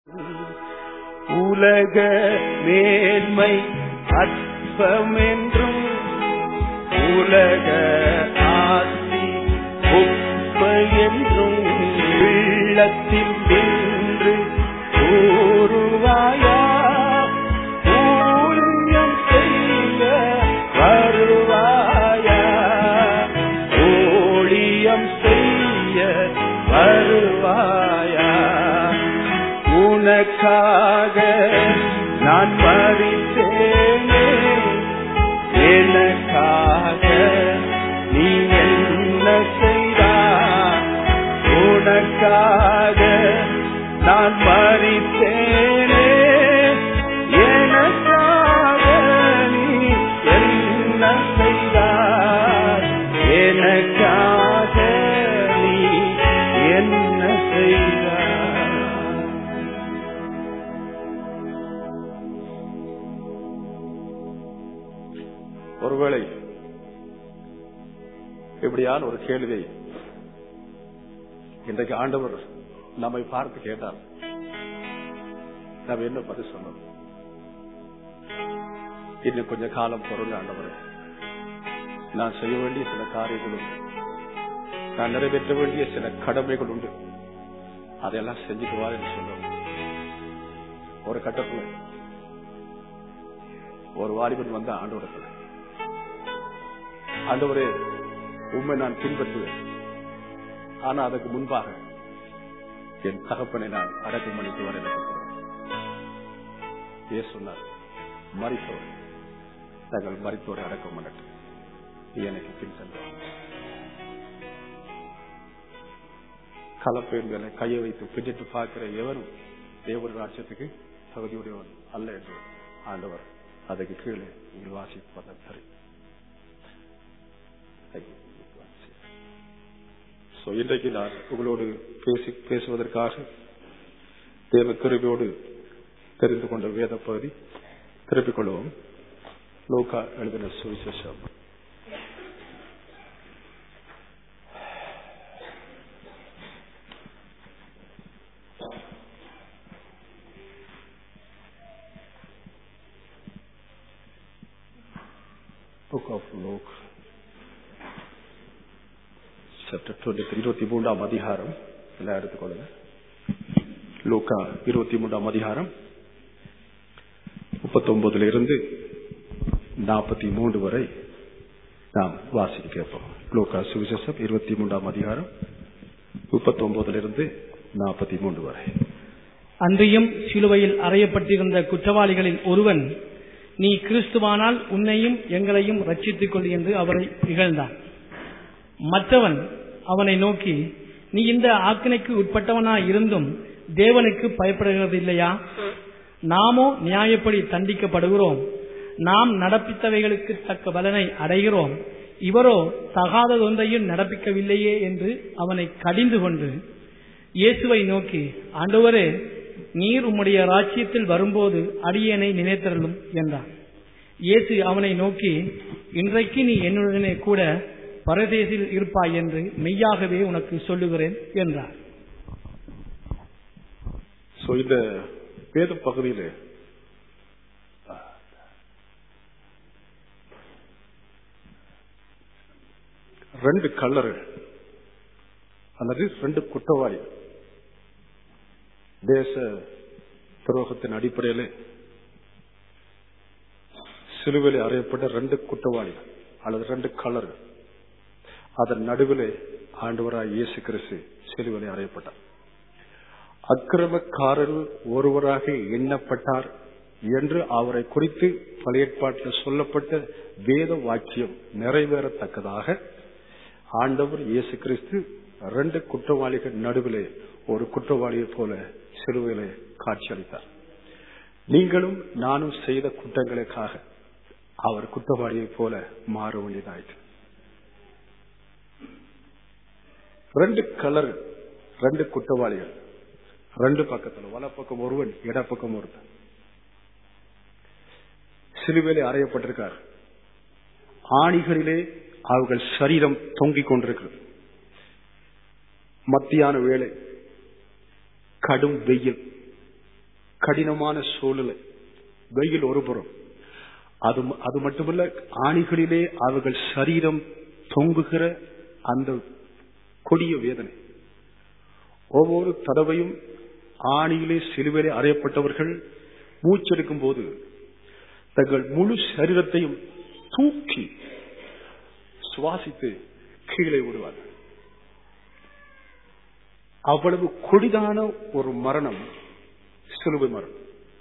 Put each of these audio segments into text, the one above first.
உலக மேன்மை அற்பமென்றும் உலக ஆசி உப்பை என்றும் உள்ளத்தில் நின்று கூறுவாயா ஊழியம் செய்ய வருவாயா ஊழியம் செய்ய வருவாயா உனக்காக நான் மறித்தேனே எனக்காக நீ என்ன செய்தாய் உனக்காக நான் மறித்தேனே எனக்காக நீ என்ன செய்தாய் எனக்காக நீ என்ன செய்தாய் ஒருவேளை இப்படியான ஒரு கேள்வியை இன்றைக்கு ஆண்டவர் நம்மை பார்த்து கேட்டார் நாம் என்ன பதில் சொன்னோம் இன்னும் கொஞ்ச காலம் பொருள் ஆண்டவர் நான் செய்ய வேண்டிய சில காரியங்களும் நான் நிறைவேற்ற வேண்டிய சில கடமைகள் உண்டு அதையெல்லாம் செஞ்சுட்டு வா என்று சொன்னோம் ஒரு கட்டத்துல ஒரு வாலிபன் வந்த ஆண்டவரத்துல ஆண்டவரே உண்மை நான் பின்பற்றுவேன் ஆனா அதற்கு முன்பாக என் தகப்பனை நான் அடக்கம் பண்ணிட்டு வர ஏ சொன்னார் மறித்தோர் தங்கள் மறித்தோரை அடக்கம் பண்ணட்டும் நீ எனக்கு பின் சென்றார் கலப்பெண்களை கையை வைத்து பிடித்து பார்க்கிற எவரும் தேவர ராட்சியத்துக்கு தகுதியுடையவன் அல்ல என்று ஆண்டவர் அதுக்கு கீழே நீங்கள் வாசிப்பத சரி So, இன்றைக்கு நான் உங்களோடு பேசி பேசுவதற்காக தேவ கிருபியோடு தெரிந்து கொண்ட வேத பகுதி திருப்பிக் கொள்வோம் லோகா எழுதின சுவிசேஷம் Book of Luke chapter 23 இருபத்தி மூன்றாம் அதிகாரம் எல்லாம் எடுத்துக்கொள்ளுங்க லூக்கா இருபத்தி மூன்றாம் அதிகாரம் முப்பத்தி இருந்து நாற்பத்தி மூன்று வரை நாம் வாசிக்க கேட்போம் லூக்கா சுவிசேஷம் இருபத்தி மூன்றாம் அதிகாரம் முப்பத்தி இருந்து நாற்பத்தி மூன்று வரை அன்றியும் சிலுவையில் அறையப்பட்டிருந்த குற்றவாளிகளில் ஒருவன் நீ கிறிஸ்துவானால் உன்னையும் எங்களையும் ரட்சித்துக் கொள் என்று அவரை இகழ்ந்தான் மற்றவன் அவனை நோக்கி நீ இந்த ஆக்கினைக்கு உட்பட்டவனாய் இருந்தும் தேவனுக்கு பயப்படுகிறது இல்லையா நாமோ நியாயப்படி தண்டிக்கப்படுகிறோம் நாம் நடப்பித்தவைகளுக்கு தக்க பலனை அடைகிறோம் இவரோ தகாததொன்றையும் நடப்பிக்கவில்லையே என்று அவனை கடிந்து கொண்டு இயேசுவை நோக்கி ஆண்டவரே நீர் உம்முடைய ராஜ்யத்தில் வரும்போது அடியேனை நினைத்தருளும் என்றான் இயேசு அவனை நோக்கி இன்றைக்கு நீ என்னுடனே கூட பரதேசில் இருப்பாய் என்று மெய்யாகவே உனக்கு சொல்லுகிறேன் என்றார் சோ இந்த வேத பகுதியில ரெண்டு கல்லர்கள் அல்லது ரெண்டு குற்றவாளி தேச துரோகத்தின் அடிப்படையில் சிலுவையில் அறையப்பட்ட ரெண்டு குற்றவாளிகள் அல்லது ரெண்டு கல்லர்கள் அதன் நடுவிலே ஆண்டவராய் இயேசு கிறிஸ்து சிலுவையில் அறையப்பட்டார் அக்கிரமக்காரர் ஒருவராக எண்ணப்பட்டார் என்று அவரை குறித்து பழையற்பாட்டில் சொல்லப்பட்ட வேத வாக்கியம் நிறைவேறத்தக்கதாக ஆண்டவர் இயேசு கிறிஸ்து ரெண்டு குற்றவாளிகள் நடுவிலே ஒரு குற்றவாளியை போல சிலுவையிலே காட்சியளித்தார் நீங்களும் நானும் செய்த குற்றங்களுக்காக அவர் குற்றவாளியை போல மாற வேண்டியதாயிற்று ரெண்டு கலர் ரெண்டு குற்றவாளிகள் ரெண்டு பக்கத்துல வலப்பக்கம் ஒருவன் இடப்பக்கம் ஒருத்தன் சிலுவையிலே அறையப்பட்டிருக்கார் ஆணிகளிலே அவர்கள் சரீரம் தொங்கிக் கொண்டிருக்கிறது மத்தியான வேலை கடும் வெயில் கடினமான சூழ்நிலை வெயில் ஒருபுறம் அது அது மட்டுமல்ல ஆணிகளிலே அவர்கள் சரீரம் தொங்குகிற அந்த கொடிய வேதனை ஒவ்வொரு தடவையும் ஆணியிலே சிலுவையிலே அறையப்பட்டவர்கள் மூச்செடுக்கும் போது தங்கள் முழு சரீரத்தையும் தூக்கி சுவாசித்து கீழே விடுவார்கள் அவ்வளவு கொடிதான ஒரு மரணம் சிலுவை மரணம்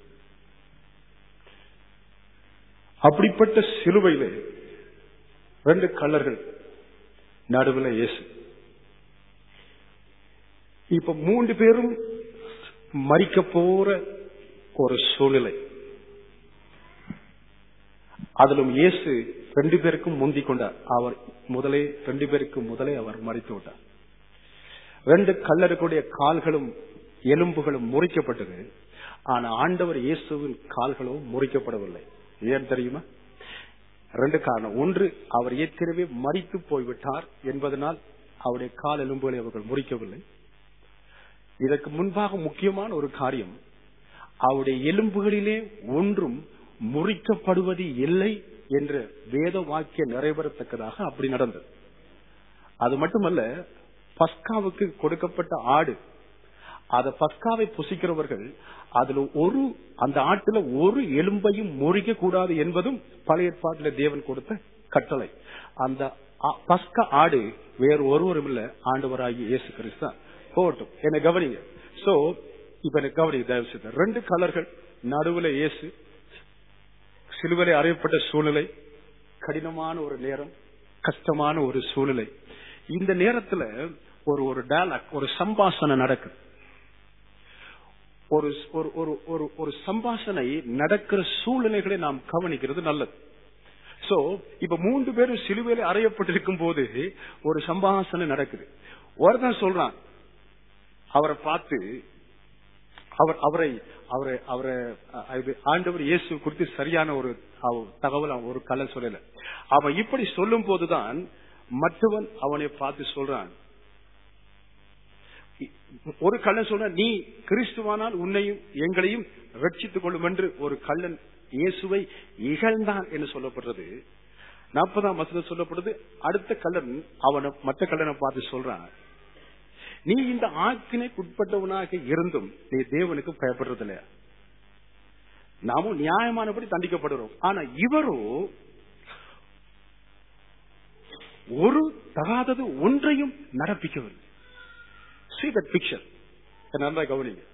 அப்படிப்பட்ட சிலுவையிலே ரெண்டு கல்லர்கள் நடுவில் இயேசு இப்ப மூன்று பேரும் மறிக்க போற ஒரு சூழ்நிலை அதிலும் இயேசு ரெண்டு பேருக்கும் முந்திக் கொண்டார் அவர் முதலே ரெண்டு பேருக்கு முதலே அவர் மறித்து விட்டார் ரெண்டு கல்லர்களுடைய கால்களும் எலும்புகளும் முறிக்கப்பட்டது ஆனா ஆண்டவர் இயேசுவின் கால்களோ முறிக்கப்படவில்லை ஏன் தெரியுமா ரெண்டு காரணம் ஒன்று அவர் ஏற்கனவே மறித்து போய்விட்டார் என்பதனால் அவருடைய கால் எலும்புகளை அவர்கள் முறிக்கவில்லை இதற்கு முன்பாக முக்கியமான ஒரு காரியம் அவருடைய எலும்புகளிலே ஒன்றும் முறிக்கப்படுவது இல்லை என்ற வேத வாக்கிய நிறைவேறத்தக்கதாக அப்படி நடந்தது அது மட்டுமல்ல பஸ்காவுக்கு கொடுக்கப்பட்ட ஆடு அத பஸ்காவை புசிக்கிறவர்கள் அதுல ஒரு அந்த ஆட்டுல ஒரு எலும்பையும் முறிக்க கூடாது என்பதும் பழைய ஏற்பாட்டில் தேவன் கொடுத்த கட்டளை அந்த பஸ்கா ஆடு வேறு ஒருவரும் இல்ல ஆண்டவராகி இயேசு கிறிஸ்து போகட்டும் என்ன கவனிங்க சோ இப்ப எனக்கு கவனிங்க தயவு செய்து ரெண்டு கலர்கள் நடுவுல இயேசு சிலுவலை அறையப்பட்ட சூழ்நிலை கடினமான ஒரு நேரம் கஷ்டமான ஒரு சூழ்நிலை இந்த நேரத்துல ஒரு ஒரு டயலாக் ஒரு சம்பாஷணை நடக்குது ஒரு ஒரு ஒரு ஒரு ஒரு சம்பாஷணை நடக்கிற சூழ்நிலைகளை நாம் கவனிக்கிறது நல்லது சோ இப்ப மூன்று பேரும் சிலுவையில அறையப்பட்டிருக்கும் போது ஒரு சம்பாஷணை நடக்குது ஒருத்தன் சொல்றான் அவரை பார்த்து அவர் அவரை அவரை அவரை ஆண்டவர் இயேசு குறித்து சரியான ஒரு தகவல் அவன் ஒரு கலன் சொல்லல அவன் இப்படி சொல்லும் போதுதான் மற்றவன் அவனை பார்த்து சொல்றான் ஒரு கள்ளன் சொல்ற நீ கிறிஸ்துவானால் உன்னையும் எங்களையும் ரட்சித்துக் கொள்ளும் என்று ஒரு கள்ளன் இயேசுவை இகழ்ந்தான் என்று சொல்லப்படுறது நாற்பதாம் வசனம் சொல்லப்படுது அடுத்த கள்ளன் அவனை மற்ற கள்ளனை பார்த்து சொல்றான் நீ இந்த ஆக்கினைக்குட்பட்டவனாக இருந்தும் நீ தேவனுக்கு பயப்படுறது இல்லையா நாமும் நியாயமானபடி தண்டிக்கப்படுறோம் ஆனா இவரோ ஒரு தகாதது ஒன்றையும் நடப்பிக்கவில்லை see that picture நல்லா கவனிங்க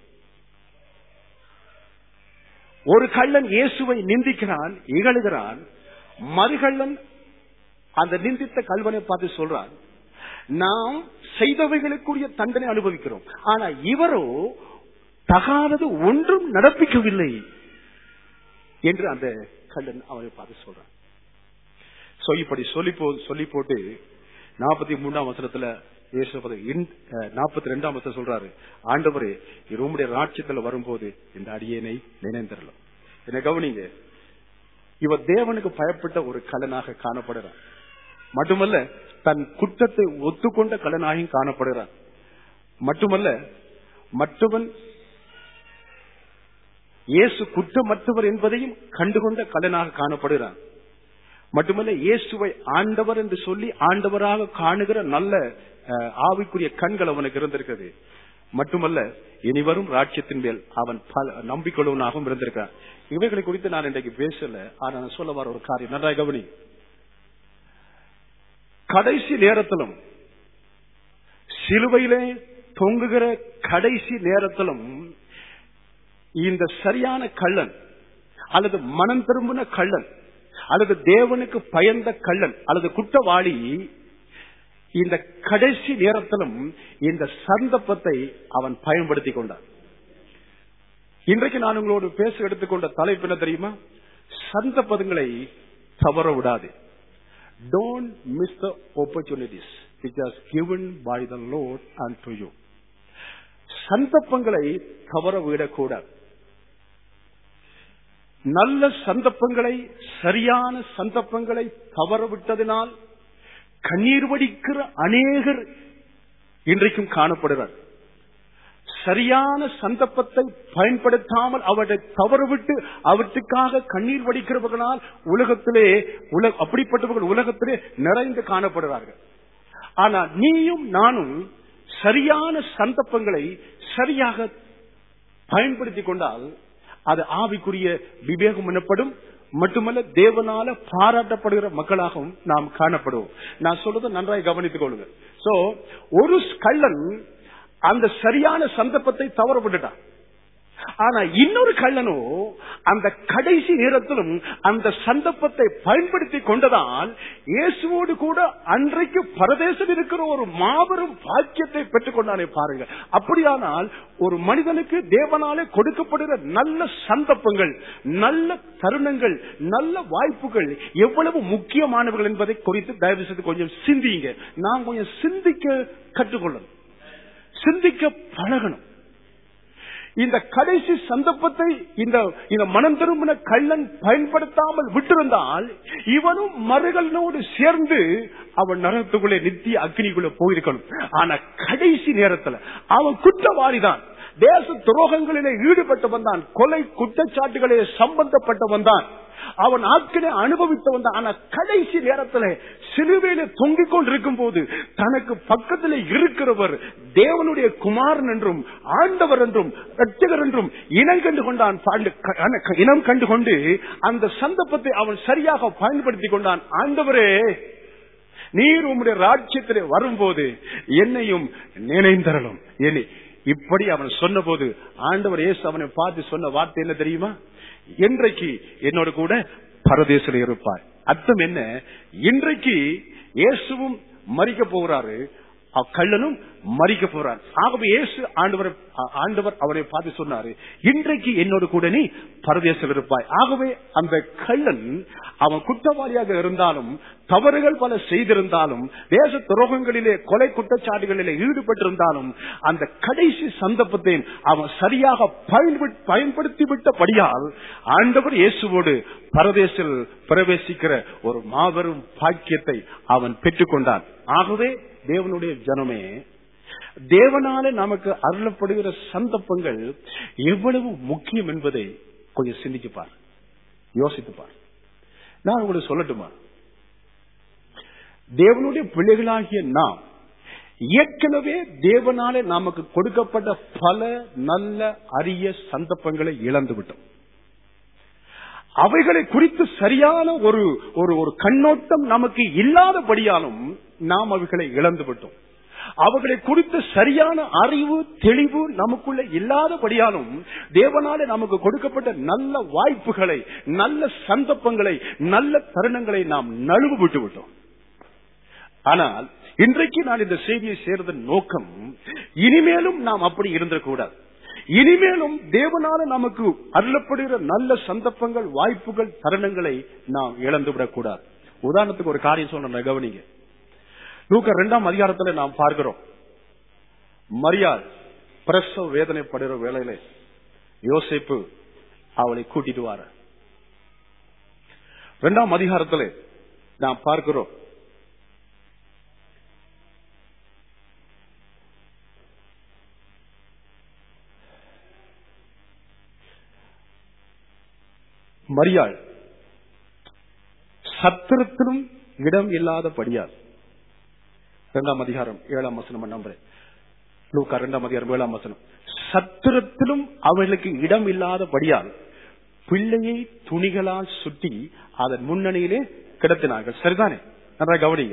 ஒரு கள்ளன் இயேசுவை நிந்திக்கிறான் இகழுகிறான் மறுகள்ளன் அந்த நிந்தித்த கல்வனை பார்த்து சொல்றான் நாம் செய்தவைகளுக்குரிய தண்டனை அனுபவிக்கிறோம் ஆனா இவரோ தகாதது ஒன்றும் நடப்பிக்கவில்லை என்று அந்த கள்ளன் அவனை பார்த்து சொல்றான் சோ இப்படி சொல்லி போ சொல்லி போட்டு நாற்பத்தி மூணாம் வசனத்துல நாற்பத்தி ரெண்டாம் வசனம் சொல்றாரு ஆண்டவரே உம்முடைய ராட்சியத்துல வரும்போது இந்த அடியேனை நினைந்திரலாம் என்ன கவனிங்க இவர் தேவனுக்கு பயப்பட்ட ஒரு கலனாக காணப்படுறான் மட்டுமல்ல தன் குற்றத்தை ஒத்துக்கொண்ட கலனாகவும் காணப்படுகிறான் மட்டுமல்ல மற்றவன் இயேசு குற்றமற்றவர் என்பதையும் கண்டுகொண்ட கலனாக காணப்படுகிறான் மட்டுமல்ல இயேசுவை ஆண்டவர் என்று சொல்லி ஆண்டவராக காணுகிற நல்ல ஆவிக்குரிய கண்கள் அவனுக்கு இருந்திருக்கிறது மட்டுமல்ல இனிவரும் ராட்சியத்தின் மேல் அவன் பல நம்பிக்கையுள்ளவனாகவும் இருந்திருக்கான் இவைகளை குறித்து நான் இன்றைக்கு பேசல ஆனா நான் சொல்ல வர ஒரு காரியம் நன்றாக கவனி கடைசி நேரத்திலும் சிலுவையிலே தொங்குகிற கடைசி நேரத்திலும் இந்த சரியான கள்ளன் அல்லது மனம் திரும்பின கள்ளன் அல்லது தேவனுக்கு பயந்த கள்ளன் அல்லது குற்றவாளி இந்த கடைசி நேரத்திலும் இந்த சந்தர்ப்பத்தை அவன் பயன்படுத்திக் கொண்டான் இன்றைக்கு நான் உங்களோடு பேச எடுத்துக்கொண்ட தலைப்பு என்ன தெரியுமா சந்தர்ப்பங்களை தவற விடாது don't miss the opportunities which as given by the Lord and to you சந்தர்ப்பங்களை தவற விடக்கூடாது நல்ல சந்தர்ப்பங்களை சரியான சந்தர்ப்பங்களை தவற விட்டதினால் கண்ணீர் வடிக்கிற அநேகர் இன்றைக்கும் காணப்படுகிறார் சரியான சந்தர்ப்பத்தை பயன்படுத்தாமல் அவரை தவறுவிட்டு அவற்றுக்காக கண்ணீர் வடிக்கிறவர்களால் உலகத்திலே உல அப்படிப்பட்டவர்கள் உலகத்திலே நிறைந்து காணப்படுகிறார்கள் ஆனா நீயும் நானும் சரியான சந்தர்ப்பங்களை சரியாக பயன்படுத்திக் கொண்டால் அது ஆவிக்குரிய விவேகம் எனப்படும் மட்டுமல்ல தேவனால பாராட்டப்படுகிற மக்களாகவும் நாம் காணப்படுவோம் நான் சொல்றதை நன்றாய் கவனித்துக் கொள்ளுங்க சோ ஒரு கள்ளன் அந்த சரியான சந்தர்ப்பத்தை தவற விட்டுட்டான் ஆனா இன்னொரு கள்ளனோ அந்த கடைசி நேரத்திலும் அந்த சந்தர்ப்பத்தை பயன்படுத்தி கொண்டதால் இயேசுவோடு கூட அன்றைக்கு பரதேசம் இருக்கிற ஒரு மாபெரும் பாக்கியத்தை பெற்றுக் கொண்டானே பாருங்க அப்படியானால் ஒரு மனிதனுக்கு தேவனாலே கொடுக்கப்படுகிற நல்ல சந்தர்ப்பங்கள் நல்ல தருணங்கள் நல்ல வாய்ப்புகள் எவ்வளவு முக்கியமானவர்கள் என்பதை குறித்து தயவு செய்து கொஞ்சம் சிந்திங்க நாம் கொஞ்சம் சிந்திக்க கற்றுக்கொள்ளணும் சிந்திக்க பழகணும் இந்த கடைசி சந்தர்ப்பத்தை இந்த இந்த மனம் திரும்பின கள்ளன் பயன்படுத்தாமல் விட்டிருந்தால் இவனும் மறுகளோடு சேர்ந்து அவன் நரகத்துக்குள்ளே நித்திய அக்னிக்குள்ள போயிருக்கணும் ஆனா கடைசி நேரத்துல அவன் குற்றவாளிதான் தேச துரோகங்களிலே ஈடுபட்டு வந்தான் கொலை குற்றச்சாட்டுகளே சம்பந்தப்பட்டு வந்தான் அவன் ஆட்களை அனுபவித்து வந்தான் ஆனா கடைசி நேரத்தில் சிலுவையில தொங்கிக் கொண்டிருக்கும் போது தனக்கு பக்கத்தில் இருக்கிறவர் தேவனுடைய குமாரன் என்றும் ஆண்டவர் என்றும் ரட்சகர் என்றும் இனம் கண்டு கொண்டான் பாண்டு- க- இனம் கண்டு கொண்டு அந்த சந்தர்ப்பத்தை அவன் சரியாக பயன்படுத்தி கொண்டான் ஆண்டவரே நீர் உம்முடைய ராஜ்யத்திலே வரும்போது என்னையும் நினைந்தரலும் என்னை இப்படி அவன் சொன்னபோது ஆண்டவர் இயேசு அவனை பார்த்து சொன்ன வார்த்தை என்ன தெரியுமா இன்றைக்கு என்னோட கூட பரதேசில் இருப்பார் அர்த்தம் என்ன இன்றைக்கு இயேசுவும் மறிக்க போகிறாரு அக்கள்ளனும் மறிக்க போறார் ஆகவே இயேசு ஆண்டவர் ஆண்டவர் அவரை பார்த்து சொன்னாரு இன்றைக்கு என்னோடு கூட நீ பரதேசம் இருப்பாய் ஆகவே அந்த கள்ளன் அவன் குற்றவாளியாக இருந்தாலும் தவறுகள் பல செய்திருந்தாலும் தேச துரோகங்களிலே கொலை குற்றச்சாட்டுகளிலே ஈடுபட்டிருந்தாலும் அந்த கடைசி சந்தர்ப்பத்தை அவன் சரியாக பயன்படு- பயன்படுத்தி விட்டபடியால் ஆண்டவர் இயேசுவோடு பரதேசில் பிரவேசிக்கிற ஒரு மாபெரும் பாக்கியத்தை அவன் பெற்றுக்கொண்டான் ஆகவே தேவனுடைய ஜனமே தேவனால நமக்கு அருளப்படுகிற சந்தர்ப்பங்கள் எவ்வளவு முக்கியம் என்பதை கொஞ்சம் சிந்திச்சு பார் யோசித்து பார் நான் உங்களுக்கு சொல்லட்டுமா தேவனுடைய பிள்ளைகளாகிய நாம் ஏற்கனவே தேவனாலே நமக்கு கொடுக்கப்பட்ட பல நல்ல அரிய சந்தர்ப்பங்களை இழந்து விட்டோம் அவைகளை குறித்து சரியான ஒரு ஒரு ஒரு கண்ணோட்டம் நமக்கு இல்லாதபடியாலும் நாம் அவைகளை இழந்து விட்டோம் அவர்களை குறித்து சரியான அறிவு தெளிவு நமக்குள்ள இல்லாதபடியாலும் தேவனாலே நமக்கு கொடுக்கப்பட்ட நல்ல வாய்ப்புகளை நல்ல சந்தர்ப்பங்களை நல்ல தருணங்களை நாம் நழுவு விட்டு விட்டோம் ஆனால் இன்றைக்கு நான் இந்த செய்தியை சேர்ந்த நோக்கம் இனிமேலும் நாம் அப்படி இருந்திடக்கூடாது இனிமேலும் தேவனால நமக்கு அருளப்படுகிற நல்ல சந்தர்ப்பங்கள் வாய்ப்புகள் தருணங்களை நாம் இழந்துவிடக் கூடாது உதாரணத்துக்கு ஒரு காரியம் சொன்ன கவனிங்க லூக்கா இரண்டாம் அதிகாரத்துல நாம் பார்க்கிறோம் மரியாள் பிரசவ வேதனைப்படுகிற வேளையில யோசிப்பு அவளை கூட்டிட்டு வார இரண்டாம் அதிகாரத்துல நாம் பார்க்கிறோம் மரியாள் சத்திரத்திலும் இடம் இல்லாதபடியால் இரண்டாம் அதிகாரம் ஏழாம் வசனம் நம்புறேன் லூக்கா இரண்டாம் அதிகாரம் ஏழாம் வசனம் சத்திரத்திலும் அவர்களுக்கு இடம் இல்லாதபடியால் பிள்ளையை துணிகளால் சுட்டி அதன் முன்னணியிலே கிடத்தினார்கள் சரிதானே நன்றாக கவனிங்க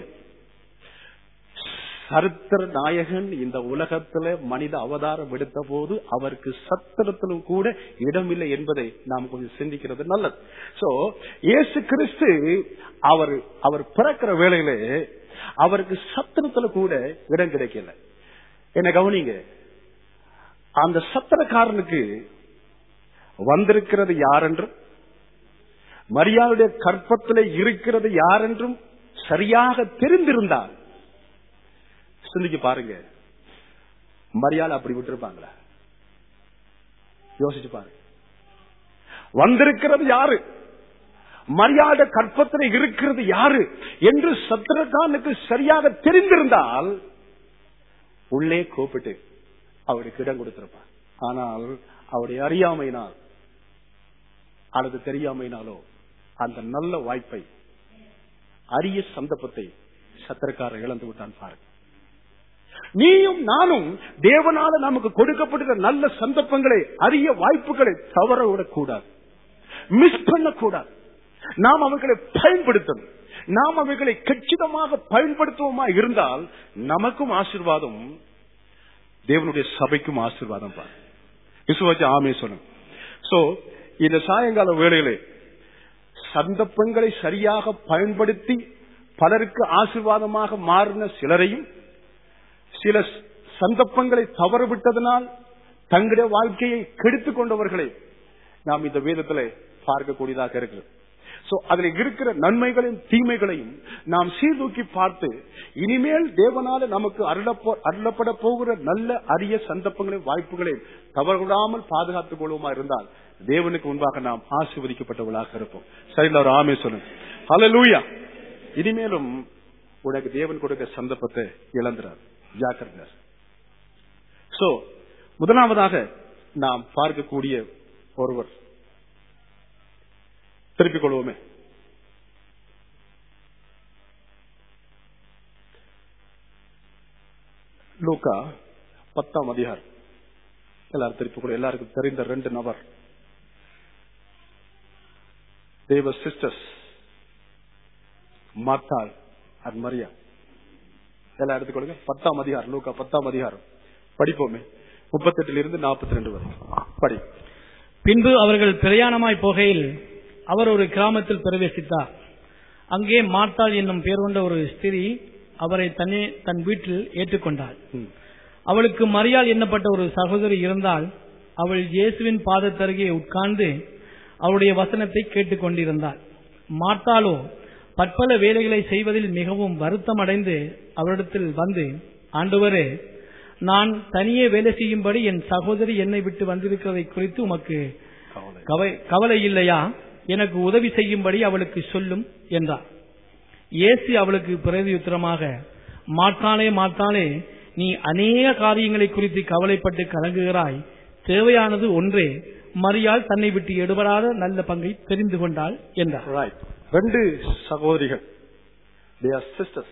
சரித்திர நாயகன் இந்த உலகத்துல மனித அவதாரம் எடுத்த போது அவருக்கு சத்திரத்திலும் கூட இடமில்லை என்பதை நாம் கொஞ்சம் சிந்திக்கிறது நல்லது சோ இயேசு கிறிஸ்து அவர் அவர் பிறக்கிற வேளையிலே அவருக்கு சத்திரத்துல கூட இடம் கிடைக்கல என்ன கவனிங்க அந்த சத்திரக்காரனுக்கு வந்திருக்கிறது யாரென்றும் மரியாளுடைய கற்பத்தில் இருக்கிறது யாரென்றும் சரியாக தெரிந்திருந்தார் சிந்திச்சு பாருங்க மரியாதை அப்படி விட்டுருப்பாங்களா யோசிச்சு பாருங்க வந்திருக்கிறது யாரு மரியாதை கற்பத்தில் இருக்கிறது யாரு என்று சத்திரகானுக்கு சரியாக தெரிந்திருந்தால் உள்ளே கூப்பிட்டு அவருக்கு இடம் கொடுத்திருப்பார் ஆனால் அவருடைய அறியாமையினால் அல்லது தெரியாமையினாலோ அந்த நல்ல வாய்ப்பை அரிய சந்தர்ப்பத்தை சத்திரக்காரர் இழந்து விட்டான் பாருங்க நீயும் நானும் தேவனால நமக்கு கொடுக்கப்பட்ட நல்ல சந்தர்ப்பங்களை அரிய வாய்ப்புகளை தவற விடக்கூடாது மிஸ் பண்ணக்கூடாது நாம் அவைகளை பயன்படுத்தணும் நாம் அவைகளை கச்சிதமாக பயன்படுத்துவோமா இருந்தால் நமக்கும் ஆசீர்வாதம் தேவனுடைய சபைக்கும் ஆசீர்வாதம் பாரு விசுவாச்சு ஆமே சொல்லும் சோ இந்த சாயங்கால வேளையிலே சந்தர்ப்பங்களை சரியாக பயன்படுத்தி பலருக்கு ஆசீர்வாதமாக மாறின சிலரையும் சில சந்தர்ப்பங்களை தவறவிட்டதனால் தங்களுடைய வாழ்க்கையை கெடுத்துக் கொண்டவர்களை நாம் இந்த வேதத்தில் பார்க்கக்கூடியதாக இருக்கிறது சோ அதுல இருக்கிற நன்மைகளையும் தீமைகளையும் நாம் சீர்தூக்கி பார்த்து இனிமேல் தேவனால நமக்கு அருளப்போ அருளப்பட போகிற நல்ல அரிய சந்தர்ப்பங்களையும் வாய்ப்புகளையும் தவறுவிடாமல் பாதுகாத்துக் கொள்வோமா இருந்தால் தேவனுக்கு முன்பாக நாம் ஆசீர்வதிக்கப்பட்டவர்களாக இருப்போம் சரிங்களா ஒரு ஆமே சொல்லுங்க ஹalleluya இனிமேலும் உனக்கு தேவன் கொடுக்க சந்தர்ப்பத்தை இழந்துறார் ஜாக்கிரதை சோ முதலாவதாக நாம் பார்க்கக்கூடிய ஒருவர் திருப்பிக் கொள்வோமே லூக்கா பத்தாம் அதிகாரம் எல்லாரும் திருப்பிக் கொள்ளும் எல்லாருக்கும் தெரிந்த ரெண்டு நபர் தேவ சிஸ்டர்ஸ் மாத்தாள் அண்ட் மரியா எல்லாம் எடுத்துக்கொள்ளுங்க பத்தாம் அதிகாரம் லூக்கா பத்தாம் அதிகாரம் படிப்போமே முப்பத்தெட்டுல இருந்து நாற்பத்தி ரெண்டு வரை படி பின்பு அவர்கள் பிரயாணமாய் போகையில் அவர் ஒரு கிராமத்தில் பிரவேசித்தார் அங்கே மார்த்தாள் என்னும் பேர் கொண்ட ஒரு ஸ்திரீ அவரை தன்னே தன் வீட்டில் ஏற்றுக்கொண்டாள் ம். அவளுக்கு மரியாள் எண்ணப்பட்ட ஒரு சகோதரி இருந்தால் அவள் இயேசுவின் பாதத்தருகே உட்கார்ந்து அவருடைய வசனத்தை கேட்டுக் கொண்டிருந்தாள் மார்த்தாளோ பற்பல வேலைகளை செய்வதில் மிகவும் வருத்தமடைந்து அவரிடத்தில் வந்து ஆண்டவரே நான் தனியே வேலை செய்யும்படி என் சகோதரி என்னை விட்டு வந்திருக்கிறதை குறித்து உமக்கு கவலை கவ- கவலை இல்லையா எனக்கு உதவி செய்யும்படி அவளுக்கு சொல்லும் என்றார் இயேசு அவளுக்கு பிரதியுத்தரமாக மாற்றானே மாற்றானே நீ அநேக காரியங்களை குறித்து கவலைப்பட்டு கலங்குகிறாய் தேவையானது ஒன்றே மரியாள் தன்னை விட்டு எடுபடாத நல்ல பங்கை தெரிந்து கொண்டாள் என்றார் ரைட் ரெண்டு சகோதரிகள் தே ஆர் சிஸ்டர்ஸ்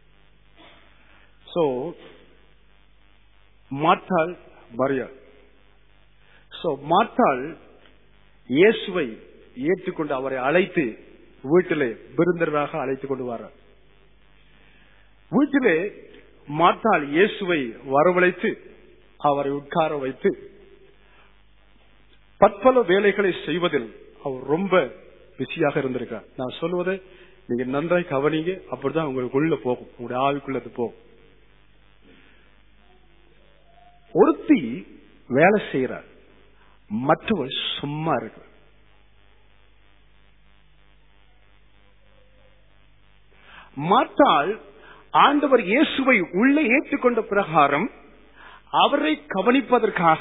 சோ மாத்தாள் மரியா சோ மாத்தாள் இயேசுவை ஏற்றுக்கொண்டு அவரை அழைத்து வீட்டிலே விருந்தராக அழைத்துக் கொண்டு வரார் வீட்டிலே மாத்தாள் இயேசுவை வரவழைத்து அவரை உட்கார வைத்து பற்பல வேலைகளை செய்வதில் அவர் ரொம்ப பிஸியாக இருந்திருக்கார் நான் சொல்லுவதை நீங்க நன்றாய் கவனிங்க அப்படிதான் உங்களுக்குள்ள போகும் உங்களுடைய ஆவிக்குள்ளது போகும் ஒருத்தி வேலை செய்யறார் மற்றவர் சும்மா இருக்கிறார் மாற்றால் ஆண்டவர் இயேசுவை உள்ளே ஏற்றுக்கொண்ட பிரகாரம் அவரை கவனிப்பதற்காக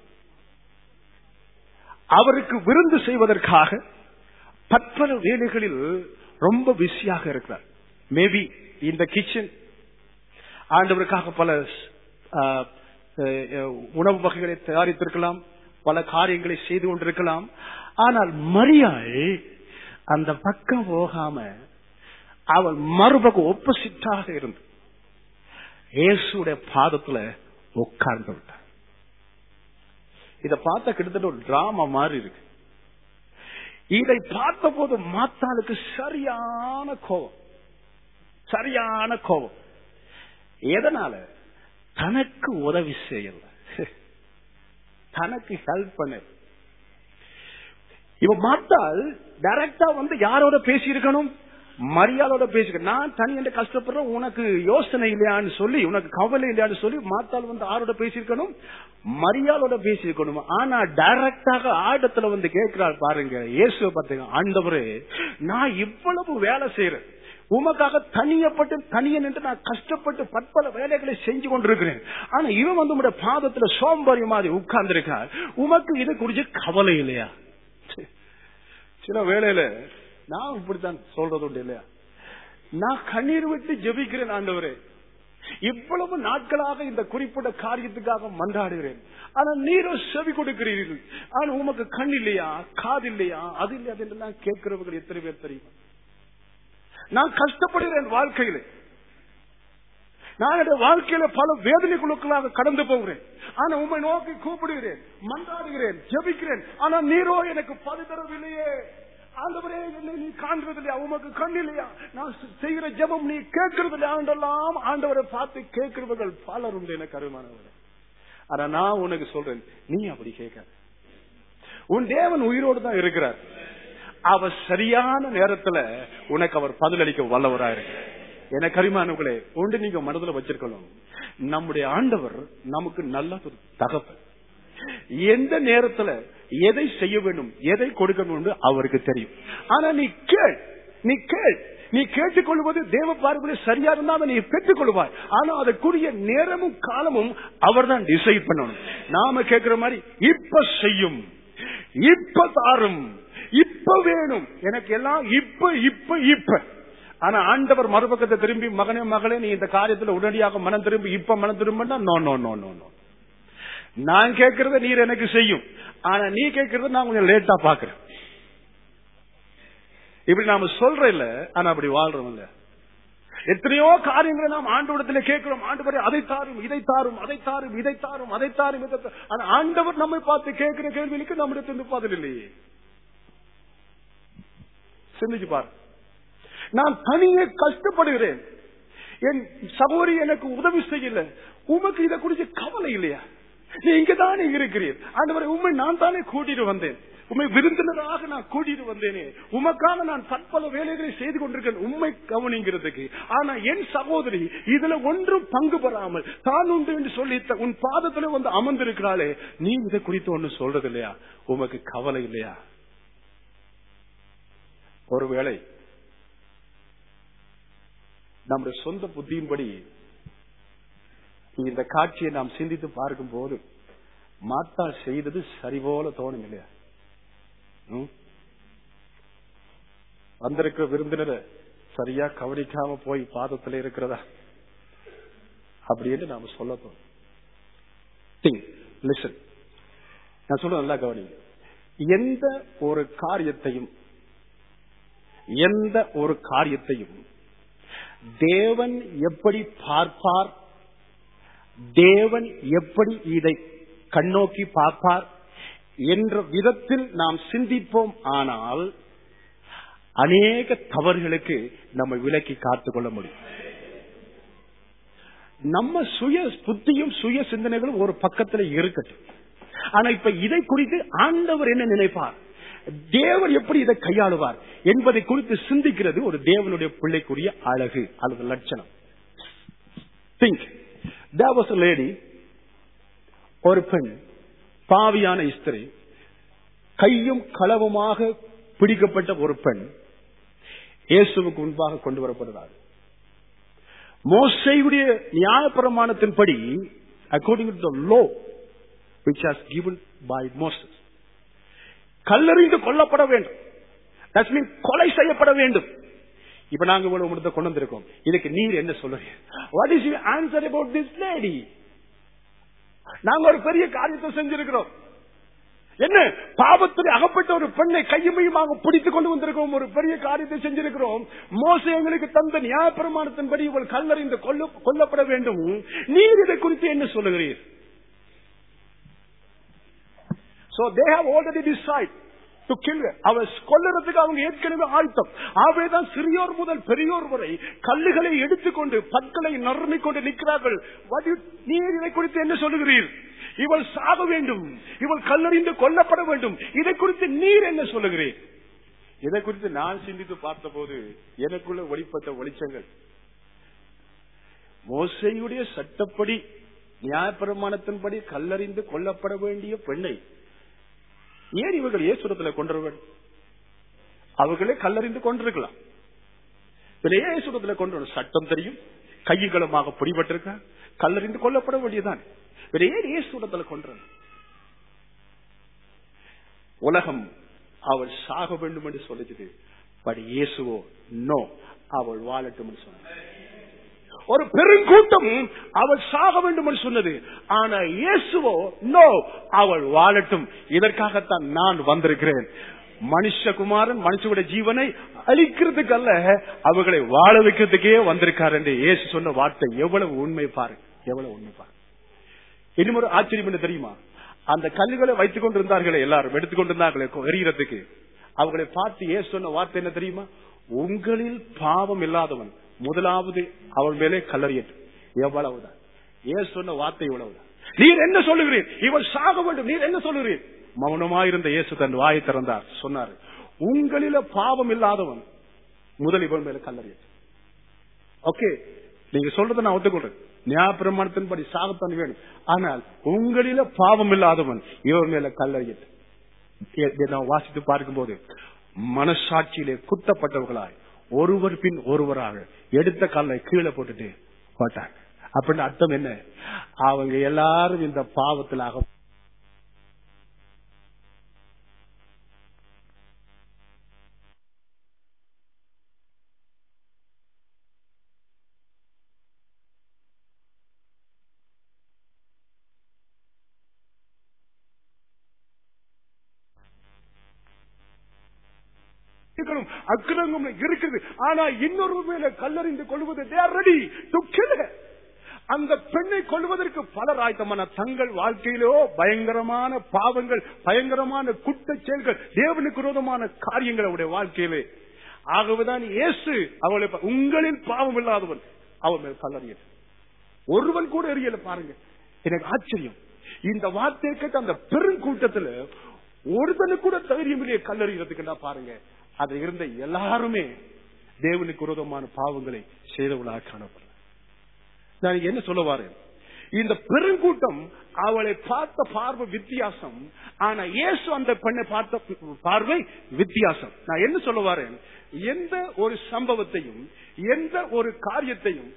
அவருக்கு விருந்து செய்வதற்காக பற்பல வேலைகளில் ரொம்ப பிஸியாக இருக்கிறார் மேபி இந்த கிச்சன் ஆண்டவருக்காக பல ஆ, அஹ், உணவு வகைகளை தயாரித்திருக்கலாம் பல காரியங்களை செய்து கொண்டிருக்கலாம் ஆனால் மரியாள் அந்த பக்கம் போகாம அவள் மறுபக்கம் ஒப்போசிட்டாக இருந்து இயேசுடைய பாதத்துல உட்கார்ந்து விட்டார் இத பார்த்தா கிட்டத்தட்ட ஒரு டிராமா மாதிரி இருக்கு இதை பார்த்த போது மாத்தாளுக்கு சரியான கோபம் சரியான கோபம் எதனால தனக்கு உதவி செய்யல தனக்கு ஹெல்ப் பண்ண இவ மாத்தாள் டைரக்டா வந்து யாரோட பேசி இருக்கணும் மரியாதோட பேசிக்க நான் தனி என்று கஷ்டப்படுறேன் உனக்கு யோசனை இல்லையான்னு சொல்லி உனக்கு கவலை இல்லையான்னு சொல்லி மாத்தாள் வந்து ஆரோட பேசியிருக்கணும் மரியாதோட பேசியிருக்கணும் ஆனா டைரக்டாக ஆடத்துல வந்து கேட்கிறாள் பாருங்க இயேசுவை பார்த்தீங்க ஆண்டவரே நான் இவ்வளவு வேலை செய்யறேன் உமக்காக தனியப்பட்டு தனிய நின்று நான் கஷ்டப்பட்டு பற்பல வேலைகளை செஞ்சு கொண்டிருக்கிறேன் ஆனா இவன் வந்து உங்களுடைய பாதத்துல சோம்பரி மாதிரி உட்கார்ந்து இருக்கார் உமக்கு இது குறிச்சு கவலை இல்லையா சில வேளையில நான் இப்படித்தான் சொல்றது உண்டு இல்லையா நான் கண்ணீர் விட்டு ஜெபிக்கிறேன் ஆண்டவரே இவ்வளவு நாட்களாக இந்த குறிப்பிட்ட காரியத்துக்காக மன்றாடுகிறேன் ஆனா நீரோ செவி கொடுக்கிறீர்கள் ஆனா உமக்கு கண் இல்லையா காது இல்லையா அது இல்லையா அதெல்லாம் கேட்கிறவர்கள் எத்தனை பேர் தெரியும் நான் கஷ்டப்படுகிறேன் வாழ்க்கையில நான் என்னுடைய வாழ்க்கையில பல வேதனைகளுக்களாக கடந்து போகிறேன் ஆனா உண்மை நோக்கி கூப்பிடுகிறேன் மன்றாடுகிறேன் ஜெபிக்கிறேன் ஆனா நீரோ எனக்கு பதி தரவில்லையே ஆண்டவரே என்னை நீ காண்கிறது இல்லையா உமக்கு கண் இல்லையா நான் செய்கிற ஜெபம் நீ கேட்கறது இல்லையா ஆண்டெல்லாம் ஆண்டவரை பார்த்து கேட்கிறவர்கள் பலர் உண்டு எனக்கு அருமானவர் ஆனா நான் உனக்கு சொல்றேன் நீ அப்படி கேட்க உன் தேவன் உயிரோடு தான் இருக்கிறார் அவர் சரியான நேரத்துல உனக்கு அவர் பதிலளிக்க வல்லவரா இருக்கிறார் எனக்கு அருமானவர்களே ஒன்று நீங்க மனதுல வச்சிருக்கணும் நம்முடைய ஆண்டவர் நமக்கு நல்ல ஒரு தகவல் எந்த நேரத்துல எதை செய்ய வேண்டும் எதை கொடுக்கணும் என்று அவருக்கு தெரியும் ஆனா நீ கேள் நீ கேள் நீ கேட்டுக்கொள்வது தேவ பார்வையில் சரியா இருந்தா அதை நீ பெற்றுக் கொள்வாய் ஆனா அதற்குரிய நேரமும் காலமும் அவர் தான் டிசைட் பண்ணணும் நாம கேட்கிற மாதிரி இப்ப செய்யும் இப்ப தாரும் இப்ப வேணும் எனக்கு எல்லாம் இப்ப இப்ப இப்ப ஆனா ஆண்டவர் மறுபக்கத்தை திரும்பி மகனே மகளே நீ இந்த காரியத்துல உடனடியாக மனம் திரும்பி இப்ப மனம் திரும்பினா no no no no no நான் கேட்கறத நீர் எனக்கு செய்யும் ஆனா நீ கேட்கறத நான் கொஞ்சம் லேட்டா பாக்குறேன் இப்படி நாம சொல்ற இல்ல ஆனா அப்படி வாழ்றோம் இல்ல எத்தனையோ காரியங்களை நாம் ஆண்டவரத்தில் கேட்கிறோம் ஆண்டவரே அதை தாரும் இதை தாரும் அதை தாரும் இதை தாரும் அதை தாரும் இதை தாரும். ஆனா ஆண்டவர் நம்மை பார்த்து கேட்கிற கேள்விகளுக்கு நம்மிடத்திலிருந்து பதில் இல்லையே சிந்திச்சு பாரு நான் தனியே கஷ்டப்படுகிறேன் என் சகோதரி எனக்கு உதவி செய்யல உமக்கு இதை குறித்து கவலை இல்லையா நீ இங்கதானே இருக்கிறீர் ஆண்டவரை உண்மை நான் தானே கூட்டிட்டு வந்தேன் உண்மை விருந்தினராக நான் கூட்டிட்டு வந்தேனே உமக்காக நான் பற்பல வேலைகளை செய்து கொண்டிருக்கேன் உண்மை கவனிங்கிறதுக்கு ஆனா என் சகோதரி இதுல ஒன்றும் பங்கு பெறாமல் தான் உண்டு என்று சொல்லி த- உன் பாதத்துல வந்து அமர்ந்திருக்கிறாளே நீ இதை குறித்து ஒண்ணு சொல்றது இல்லையா உமக்கு கவலை இல்லையா ஒருவேளை நம்முடைய சொந்த புத்தியின்படி இந்த காட்சியை நாம் சிந்தித்து பார்க்கும் போது மாத்தா செய்தது சரி போல தோணும் இல்லையா ம்? வந்திருக்கிற விருந்தினரை சரியா கவனிக்காம போய் பாதத்துல இருக்கிறதா அப்படின்னு நாம சொல்ல தோணும் Think, listen. நான் சொல்ல நல்லா கவனிங்க எந்த ஒரு காரியத்தையும் எந்த ஒரு காரியத்தையும் தேவன் எப்படி பார்ப்பார் தேவன் எப்படி இதை கண்ணோக்கி பார்ப்பார் என்ற விதத்தில் நாம் சிந்திப்போம் ஆனால் அநேக தவறுகளுக்கு நம்ம விலக்கி காத்துக் கொள்ள முடியும் நம்ம சுய புத்தியும் சுய சிந்தனைகளும் ஒரு பக்கத்துல இருக்கட்டும் ஆனா இப்ப இதை குறித்து ஆண்டவர் என்ன நினைப்பார் தேவன் எப்படி இதை கையாளுவார் என்பதை குறித்து சிந்திக்கிறது ஒரு தேவனுடைய பிள்ளைக்குரிய அழகு அல்லது லட்சணம் think there was a lady ஒரு பெண் பாவியான இஸ்திரி கையும் களவுமாக பிடிக்கப்பட்ட ஒரு பெண் இயேசுவுக்கு முன்பாக கொண்டு வரப்படுகிறார் மோசையுடைய நியாயப்பிரமாணத்தின்படி according to the law which has given by Moses கல்லறிந்து கொல்லப்பட வேண்டும் தட்ஸ் மீன் கொலை செய்யப்பட வேண்டும் இப்ப நாங்க இவ்வளவு முடிந்த கொண்டு வந்திருக்கோம் இதுக்கு நீர் என்ன சொல்லுங்க what is you answer about this lady நாங்க ஒரு பெரிய காரியத்தை செஞ்சிருக்கிறோம் என்ன பாவத்தில் அகப்பட்ட ஒரு பெண்ணை கையுமையுமாக பிடித்துக் கொண்டு வந்திருக்கோம் ஒரு பெரிய காரியத்தை செஞ்சிருக்கிறோம் மோச எங்களுக்கு தந்த நியாயப்பிரமாணத்தின்படி இவள் கல்லறிந்து கொல்ல கொல்லப்பட வேண்டும் நீர் இதை குறித்து என்ன சொல்லுகிறீர் So they have already decided to kill her. அவள் கொல்லறதுக்கு அவங்க ஏற்கனவே ஆயத்தம் ஆகவேதான் சிறியோர் முதல் பெரியோர் வரை கல்லுகளை எடுத்துக்கொண்டு பற்களை நறுமிக் கொண்டு நிற்கிறார்கள் What you- நீர் இதை குறித்து என்ன சொல்லுகிறீர் இவள் சாக வேண்டும் இவள் கல்லறிந்து கொல்லப்பட வேண்டும் இதை குறித்து நீர் என்ன சொல்லுகிறீர் இதை குறித்து நான் சிந்தித்து பார்த்தபோது எனக்குள்ள வெளிப்பட்ட வெளிச்சங்கள் மோசையுடைய சட்டப்படி நியாயப்பிரமாணத்தின்படி கல்லறிந்து கொல்லப்பட வேண்டிய பெண்ணை ஏன் இவர்கள் ஏசுரத்துல கொன்றவர்கள் அவர்களே கல்லறிந்து கொண்டிருக்கலாம் இதுல ஏன் ஏசுரத்துல கொண்டு வரணும்? சட்டம் தெரியும் கையுகளமாக பிடிபட்டிருக்க கல்லறிந்து கொல்லப்பட வேண்டியதான் இதுல ஏன் ஏசுரத்துல கொன்ற உலகம் அவள் சாக வேண்டும் என்று சொல்லுச்சு பட் இயேசுவோ நோ அவள் வாழட்டும் என்று சொன்னார் ஒரு பெருங்கூட்டம் அவள் சாக வேண்டும் என்று சொன்னது ஆனா இயேசுவோ நோ அவள் வாழட்டும் இதற்காகத்தான் நான் வந்திருக்கிறேன் மனுஷகுமாரன் மனுஷனுடைய ஜீவனை அழிக்கிறதுக்கு அல்ல அவர்களை வாழ வைக்கிறதுக்கே வந்திருக்கார் என்று இயேசு சொன்ன வார்த்தை எவ்வளவு உண்மை பாரு எவ்வளவு உண்மை பாரு இன்னும் ஒரு ஆச்சரியம் என்ன தெரியுமா அந்த கல்லுகளை வைத்துக் கொண்டிருந்தார்களே எல்லாரும் எடுத்துக் கொண்டிருந்தார்களே எறிகிறதுக்கு அவர்களை பார்த்து ஏ சொன்ன வார்த்தை என்ன தெரியுமா உங்களில் பாவம் இல்லாதவன் முதலாவது அவன் மேலே கல்லறியட்டும் எவ்வளவுதான் ஏ சொன்ன வார்த்தை இவ்வளவுதான் நீர் என்ன சொல்லுகிறீர் இவன் சாக வேண்டும் நீர் என்ன சொல்லுகிறீர் மௌனமாயிருந்த இயேசு தன் வாயை திறந்தார் சொன்னார் உங்களில பாவம் இல்லாதவன் முதல் இவன் மேல கல்லறியட்டும் ஓகே நீங்க சொல்றதை நான் ஒத்துக்கொள்றேன் ஞாபகத்தின்படி சாகத்தான் வேணும் ஆனால் உங்களில பாவம் இல்லாதவன் இவன் மேல கல்லறியட்டும் நான் வாசித்து பார்க்கும்போது மனசாட்சியிலே குத்தப்பட்டவர்களாய் ஒருவர் பின் ஒருவராக எடுத்த கல்லை கீழே போட்டுட்டு போட்டாங்க அப்படின்னு அர்த்தம் என்ன அவங்க எல்லாரும் இந்த பாவத்திலாக இருக்கணும் அக்கிரங்கம் இருக்குது ஆனா இன்னொரு மேல கல்லறிந்து கொள்வது ரெடி அந்த பெண்ணை கொள்வதற்கு பலர் ஆயத்தமான தங்கள் வாழ்க்கையிலோ பயங்கரமான பாவங்கள் பயங்கரமான குட்ட செயல்கள் தேவனுக்கு விரோதமான காரியங்கள் அவருடைய வாழ்க்கையிலே ஆகவேதான் இயேசு அவளை உங்களில் பாவம் இல்லாதவன் அவன் மேல் கல்லறிய ஒருவன் கூட எரியல பாருங்க எனக்கு ஆச்சரியம் இந்த வார்த்தையை கேட்ட அந்த பெருங்கூட்டத்துல ஒருத்தனு கூட தைரியம் இல்லையே கல்லறிகிறதுக்கு பாருங்க அது இருந்த எல்லாருமே தேவனுக்கு விரோதமான பாவங்களை செய்தவளாக காணப்படும் நான் என்ன சொல்ல வரேன் இந்த பெருங்கூட்டம் அவளை பார்த்த பார்வை வித்தியாசம் ஆனா இயேசு அந்த பெண்ணை பார்த்த பார்வை வித்தியாசம் நான் என்ன சொல்ல வரேன் எந்த ஒரு சம்பவத்தையும் எந்த ஒரு காரியத்தையும்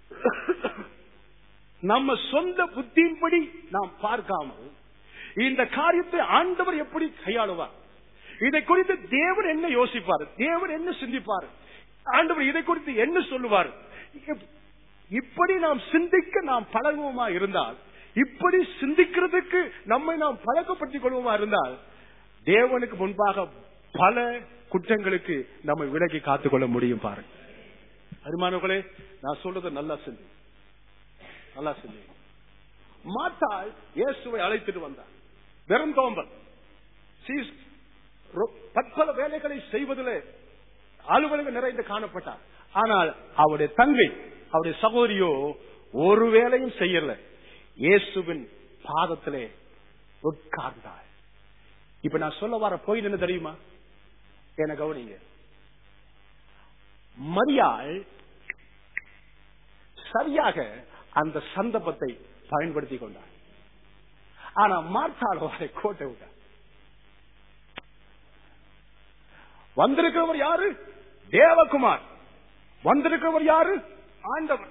நம்ம சொந்த புத்தியின்படி நாம் பார்க்காமல் இந்த காரியத்தை ஆண்டவர் எப்படி கையாளுவார் இதை குறித்து தேவன் என்ன யோசிப்பார் தேவன் என்ன சிந்திப்பார் ஆண்டவர் இதை குறித்து என்ன சொல்லுவார் இப்படி நாம் சிந்திக்க நாம் பழகுவோமா இருந்தால் இப்படி சிந்திக்கிறதுக்கு நம்மை நாம் பழக்கப்படுத்திக் கொள்வோமா இருந்தால் தேவனுக்கு முன்பாக பல குற்றங்களுக்கு நம்ம விலகி காத்துக்கொள்ள முடியும் பாருங்க அருமானவர்களே நான் சொல்றதை நல்லா சிந்தி நல்லா சிந்தி மாட்டாள் இயேசுவை அழைத்துட்டு வந்தார் வெறும் தோம்பல் பற்பல வேலைகளை செய்வதில் அலுவலகம் நிறைந்து காணப்பட்டார் ஆனால் அவருடைய தங்கை அவருடைய சகோதரியோ ஒரு வேலையும் செய்யல இயேசுவின் பாதத்திலே உட்கார்ந்தார் இப்ப நான் சொல்ல வர போய் என்ன தெரியுமா என கவனிங்க மரியாள் சரியாக அந்த சந்தர்ப்பத்தை பயன்படுத்தி கொண்டார் ஆனா மார்த்தாளோ அதை கோட்டை விட்டார் வந்திருக்கிறவர் யாரு தேவகுமார் வந்திருக்கிறவர் யாரு ஆண்டவர்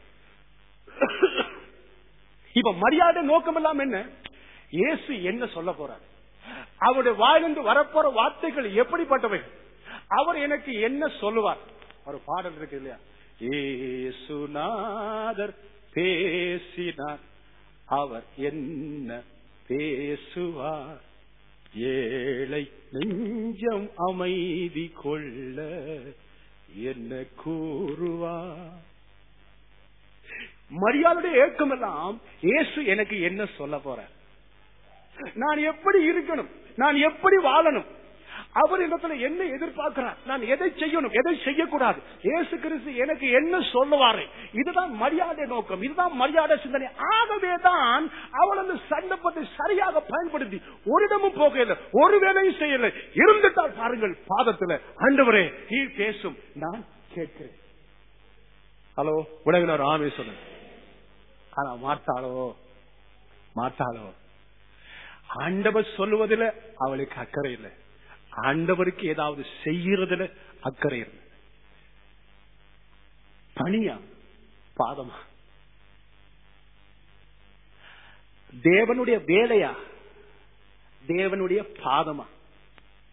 இப்ப மரியாதை நோக்கம் எல்லாம் என்ன இயேசு என்ன சொல்ல போறார் அவருடைய வாயிலிருந்து வரப்போற வார்த்தைகள் எப்படிப்பட்டவை அவர் எனக்கு என்ன சொல்லுவார் ஒரு பாடல் இருக்கு இல்லையா ஏசுநாதர் பேசினார் அவர் என்ன பேசுவார் ஏழை நெஞ்சம் அமைதி கொள்ள என்ன கூறுவார் மரியாதையுடைய ஏக்கம் எல்லாம் இயேசு எனக்கு என்ன சொல்ல போற நான் எப்படி இருக்கணும் நான் எப்படி வாழணும் அவர் இடத்துல என்ன எதிர்பார்க்கிறார் நான் எதை செய்யணும் எதை செய்யக்கூடாது இயேசு கிறிஸ்து எனக்கு என்ன சொல்லுவாரு இதுதான் மரியாதை நோக்கம் இதுதான் மரியாதை சிந்தனை ஆகவே தான் அவள் அந்த சண்டப்பத்தை சரியாக பயன்படுத்தி ஒரு இடமும் போகல ஒரு வேலையும் செய்யல இருந்துட்டால் பாருங்கள் பாதத்துல ஆண்டவரே நீ பேசும் நான் கேட்கிறேன் ஹலோ உலகினர் ஆமே சொல்லுங்க ஆனா மாட்டாளோ மாட்டாளோ ஆண்டவர் சொல்லுவதில் அவளுக்கு அக்கறை இல்லை ஆண்டவருக்கு ஏதாவது செய்யறதுல அக்கறை இல்லை பணியா பாதமா தேவனுடைய வேலையா தேவனுடைய பாதமா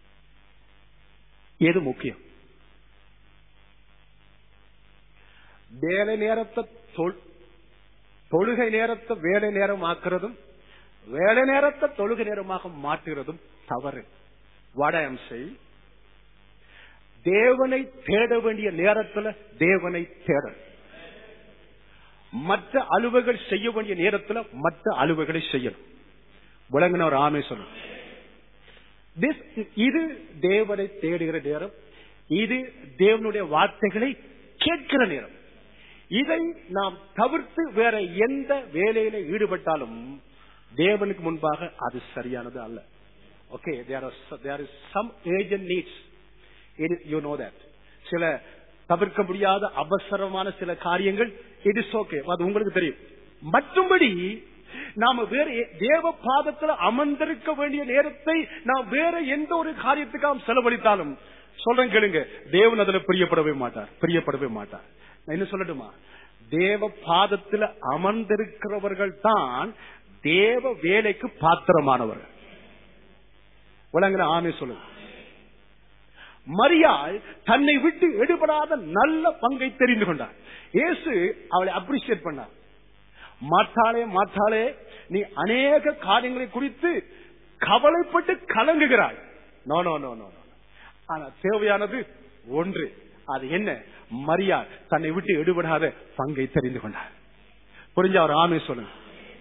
எது முக்கியம் வேலை நேரத்தை தொழு- தொழுகை நேரத்தை வேலை நேரம் ஆக்குறதும் வேலை நேரத்தை தொழுகை நேரமாக மாற்றுகிறதும் தவறு வடம் செய் தேவனை தேட வேண்டிய நேரத்துல தேவனை தேட மற்ற அலுவல்கள் செய்ய வேண்டிய நேரத்துல மற்ற அலுவல்களை செய்யணும் விளங்கின ஒரு ஆமை சொல்லணும் This- இது தேவனை தேடுகிற நேரம் இது தேவனுடைய வார்த்தைகளை கேட்கிற நேரம் இதை நாம் தவிர்த்து வேற எந்த வேலையில ஈடுபட்டாலும் தேவனுக்கு முன்பாக அது சரியானது அல்ல okay there there is some agent needs you know that சில தவிர்க்க முடியாத அவசரமான சில காரியங்கள் இட் இஸ் ஓகே அது உங்களுக்கு தெரியும் மற்றும்படி நாம வேற எ- தேவ பாதத்துல அமர்ந்திருக்க வேண்டிய நேரத்தை நாம் வேற எந்த ஒரு காரியத்துக்காக செலவழித்தாலும் சொல்றேன் கேளுங்க தேவன் அதுல பிரியப்படவே மாட்டார் பிரியப்படவே மாட்டார் நான் என்ன சொல்லட்டுமா தேவ பாதத்துல அமர்ந்திருக்கிறவர்கள் தான் தேவ வேலைக்கு பாத்திரமானவர்கள் விளங்குற ஆமே சொல்லுங்க மரியாள் தன்னை விட்டு எடுபடாத நல்ல பங்கை தெரிந்து கொண்டார் இயேசு அவளை அப்ரிசியேட் பண்ணார் மாற்றாளே மாற்றாளே நீ அநேக காரியங்களை குறித்து கவலைப்பட்டு கலங்குகிறாய் no no no no no. ஆனா தேவையானது ஒன்று அது என்ன மரியாள் தன்னை விட்டு எடுபடாத பங்கை தெரிந்து கொண்டார் புரிஞ்ச அவர் ஆமே சொல்லுங்க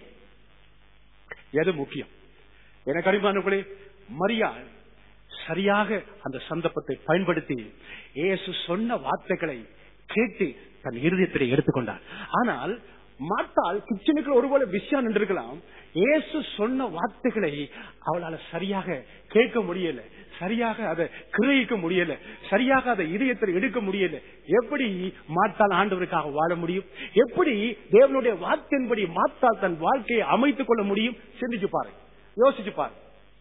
எது முக்கியம் எனக்கு அறிவானுகளே மரியாள் சரியாக அந்த சந்தர்ப்பத்தை பயன்படுத்தி இயேசு சொன்ன வார்த்தைகளை கேட்டு தன் இருதயத்திலே எடுத்துக்கொண்டார் ஆனால் மாட்டால் கிச்சனுக்கு ஒருவேளை விஷயம் நின்றிருக்கலாம் இயேசு சொன்ன வார்த்தைகளை அவளால சரியாக கேட்க முடியல சரியாக அதை கிரகிக்க முடியல சரியாக அதை இதயத்தில் எடுக்க முடியல எப்படி மாத்தால் ஆண்டவருக்காக வாழ முடியும் எப்படி தேவனுடைய வார்த்தையின்படி மாத்தால் தன் வாழ்க்கையை அமைத்துக் கொள்ள முடியும் சிந்திச்சு பாரு யோசிச்சு பாரு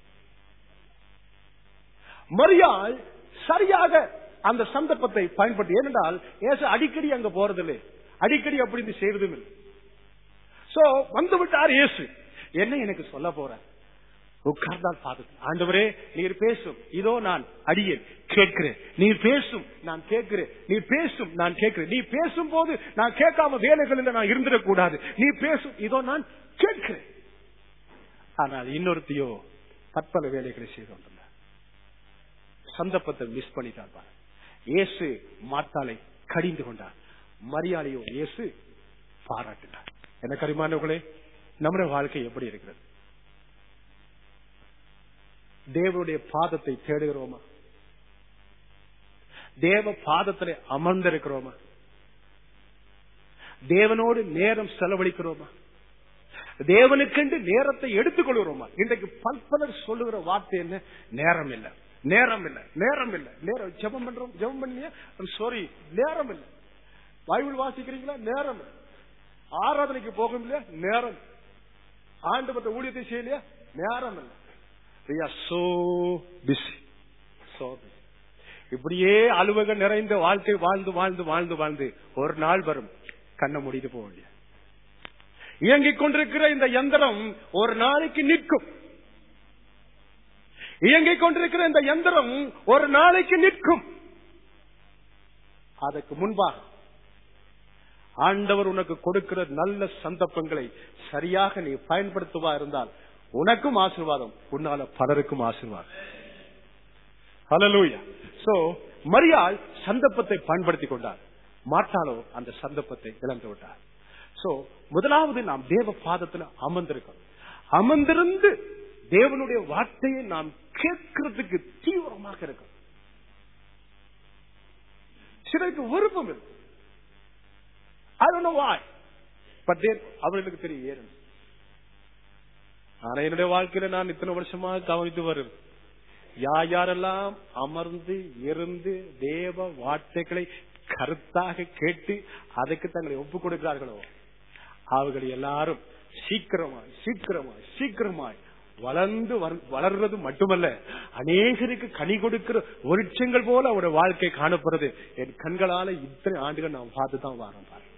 மரியாள் சரியாக அந்த சந்தர்ப்பத்தை பயன்படுத்தி ஏனென்றால் ஏசு அடிக்கடி அங்க போறதில்லை அடிக்கடி அப்படி இருந்து செய்வதும் இல்லை சோ வந்து விட்டார் இயேசு என்ன எனக்கு சொல்ல போற உட்கார்ந்தால் பார்த்து ஆண்டவரே நீர் பேசும் இதோ நான் அடியேன் கேட்கிறேன் நீர் பேசும் நான் கேட்கிறேன் நீர் பேசும் நான் கேட்கிறேன் நீ பேசும் போது நான் கேட்காம வேலைகளில் நான் இருந்துடக்கூடாது நீ பேசும் இதோ நான் கேட்கிறேன் ஆனால் இன்னொருத்தையோ பற்பல வேலைகளை செய்து கொண்டிருந்தார் சந்தர்ப்பத்தை மிஸ் பண்ணிட்டார் பாரு. இயேசு மாட்டாளை கடிந்து கொண்டார் மரியாதையோ இயேசு பாராட்டினார் என்ன கரிமானவர்களே நம்முடைய வாழ்க்கை எப்படி இருக்கிறது தேவனுடைய பாதத்தை தேடுகிறோமா தேவ பாதத்திலே அமர்ந்திருக்கிறோமா தேவனோடு நேரம் செலவழிக்கிறோமா தேவனுக்கென்று நேரத்தை எடுத்துக்கொள்கிறோமா இன்றைக்கு பல்பலர் சொல்லுகிற வார்த்தை என்ன நேரம் இல்ல நேரம் இல்ல நேரம் இல்ல நேரம் ஜெபம் பண்றோம் ஜெபம் பண்ணியா சாரி நேரம் இல்ல பைபிள் வாசிக்கிறீங்களா நேரம் இல்ல ஆராதனைக்கு போகும் இல்லையா நேரம் இல்ல. ஆண்டு மற்ற ஊழியத்தை செய்யலையா நேரம் இல்ல We are so busy. So busy. இப்படியே அலுவக நிறைந்த வாழ்க்கை வாழ்ந்து வாழ்ந்து வாழ்ந்து வாழ்ந்து ஒரு நாள் வரும் கண்ணை மூடிட்டு போக வேண்டிய இயங்கிக் கொண்டிருக்கிற இந்த யந்திரம் ஒரு நாளைக்கு நிற்கும் இயங்கிக் கொண்டிருக்கிற இந்த யந்திரம் ஒரு நாளைக்கு நிற்கும் அதற்கு முன்பாக ஆண்டவர் உனக்கு கொடுக்கிற நல்ல சந்தர்ப்பங்களை சரியாக நீ பயன்படுத்துவா இருந்தால் உனக்கும் ஆசீர்வாதம் உன்னால பலருக்கும் ஆசீர்வாதம் ஹalleluya சோ மரியாள் சந்தர்ப்பத்தை பயன்படுத்திக் கொண்டார் மாட்டாளோ அந்த சந்தர்ப்பத்தை இழந்து விட்டார் சோ முதலாவது நாம் தேவ பாதத்துல அமர்ந்திருக்கோம் அமர்ந்திருந்து தேவனுடைய வார்த்தையை நாம் கேட்கிறதுக்கு தீவிரமாக இருக்கும் சிலருக்கு விருப்பம் இருக்கு I don't know why. But then அவர்களுக்கு தெரியும் ஏன் ஆனா என்னுடைய வாழ்க்கையில நான் இத்தனை வருஷமா கவனித்து வருகிறேன் யார் யாரெல்லாம் அமர்ந்து இருந்து தேவ வார்த்தைகளை கருத்தாக கேட்டு அதுக்கு தங்களை ஒப்புக் கொடுக்கிறார்களோ அவர்கள் எல்லாரும் சீக்கிரமாய் சீக்கிரமாய் சீக்கிரமாய் வளர்ந்து வர- வளர்றது மட்டுமல்ல அநேகருக்கு கனி கொடுக்கிற விருட்சங்கள் போல அவருடைய வாழ்க்கை காணப்படுறது என் கண்களால இத்தனை ஆண்டுகள் நான் பார்த்து தான் வாரம் பாரு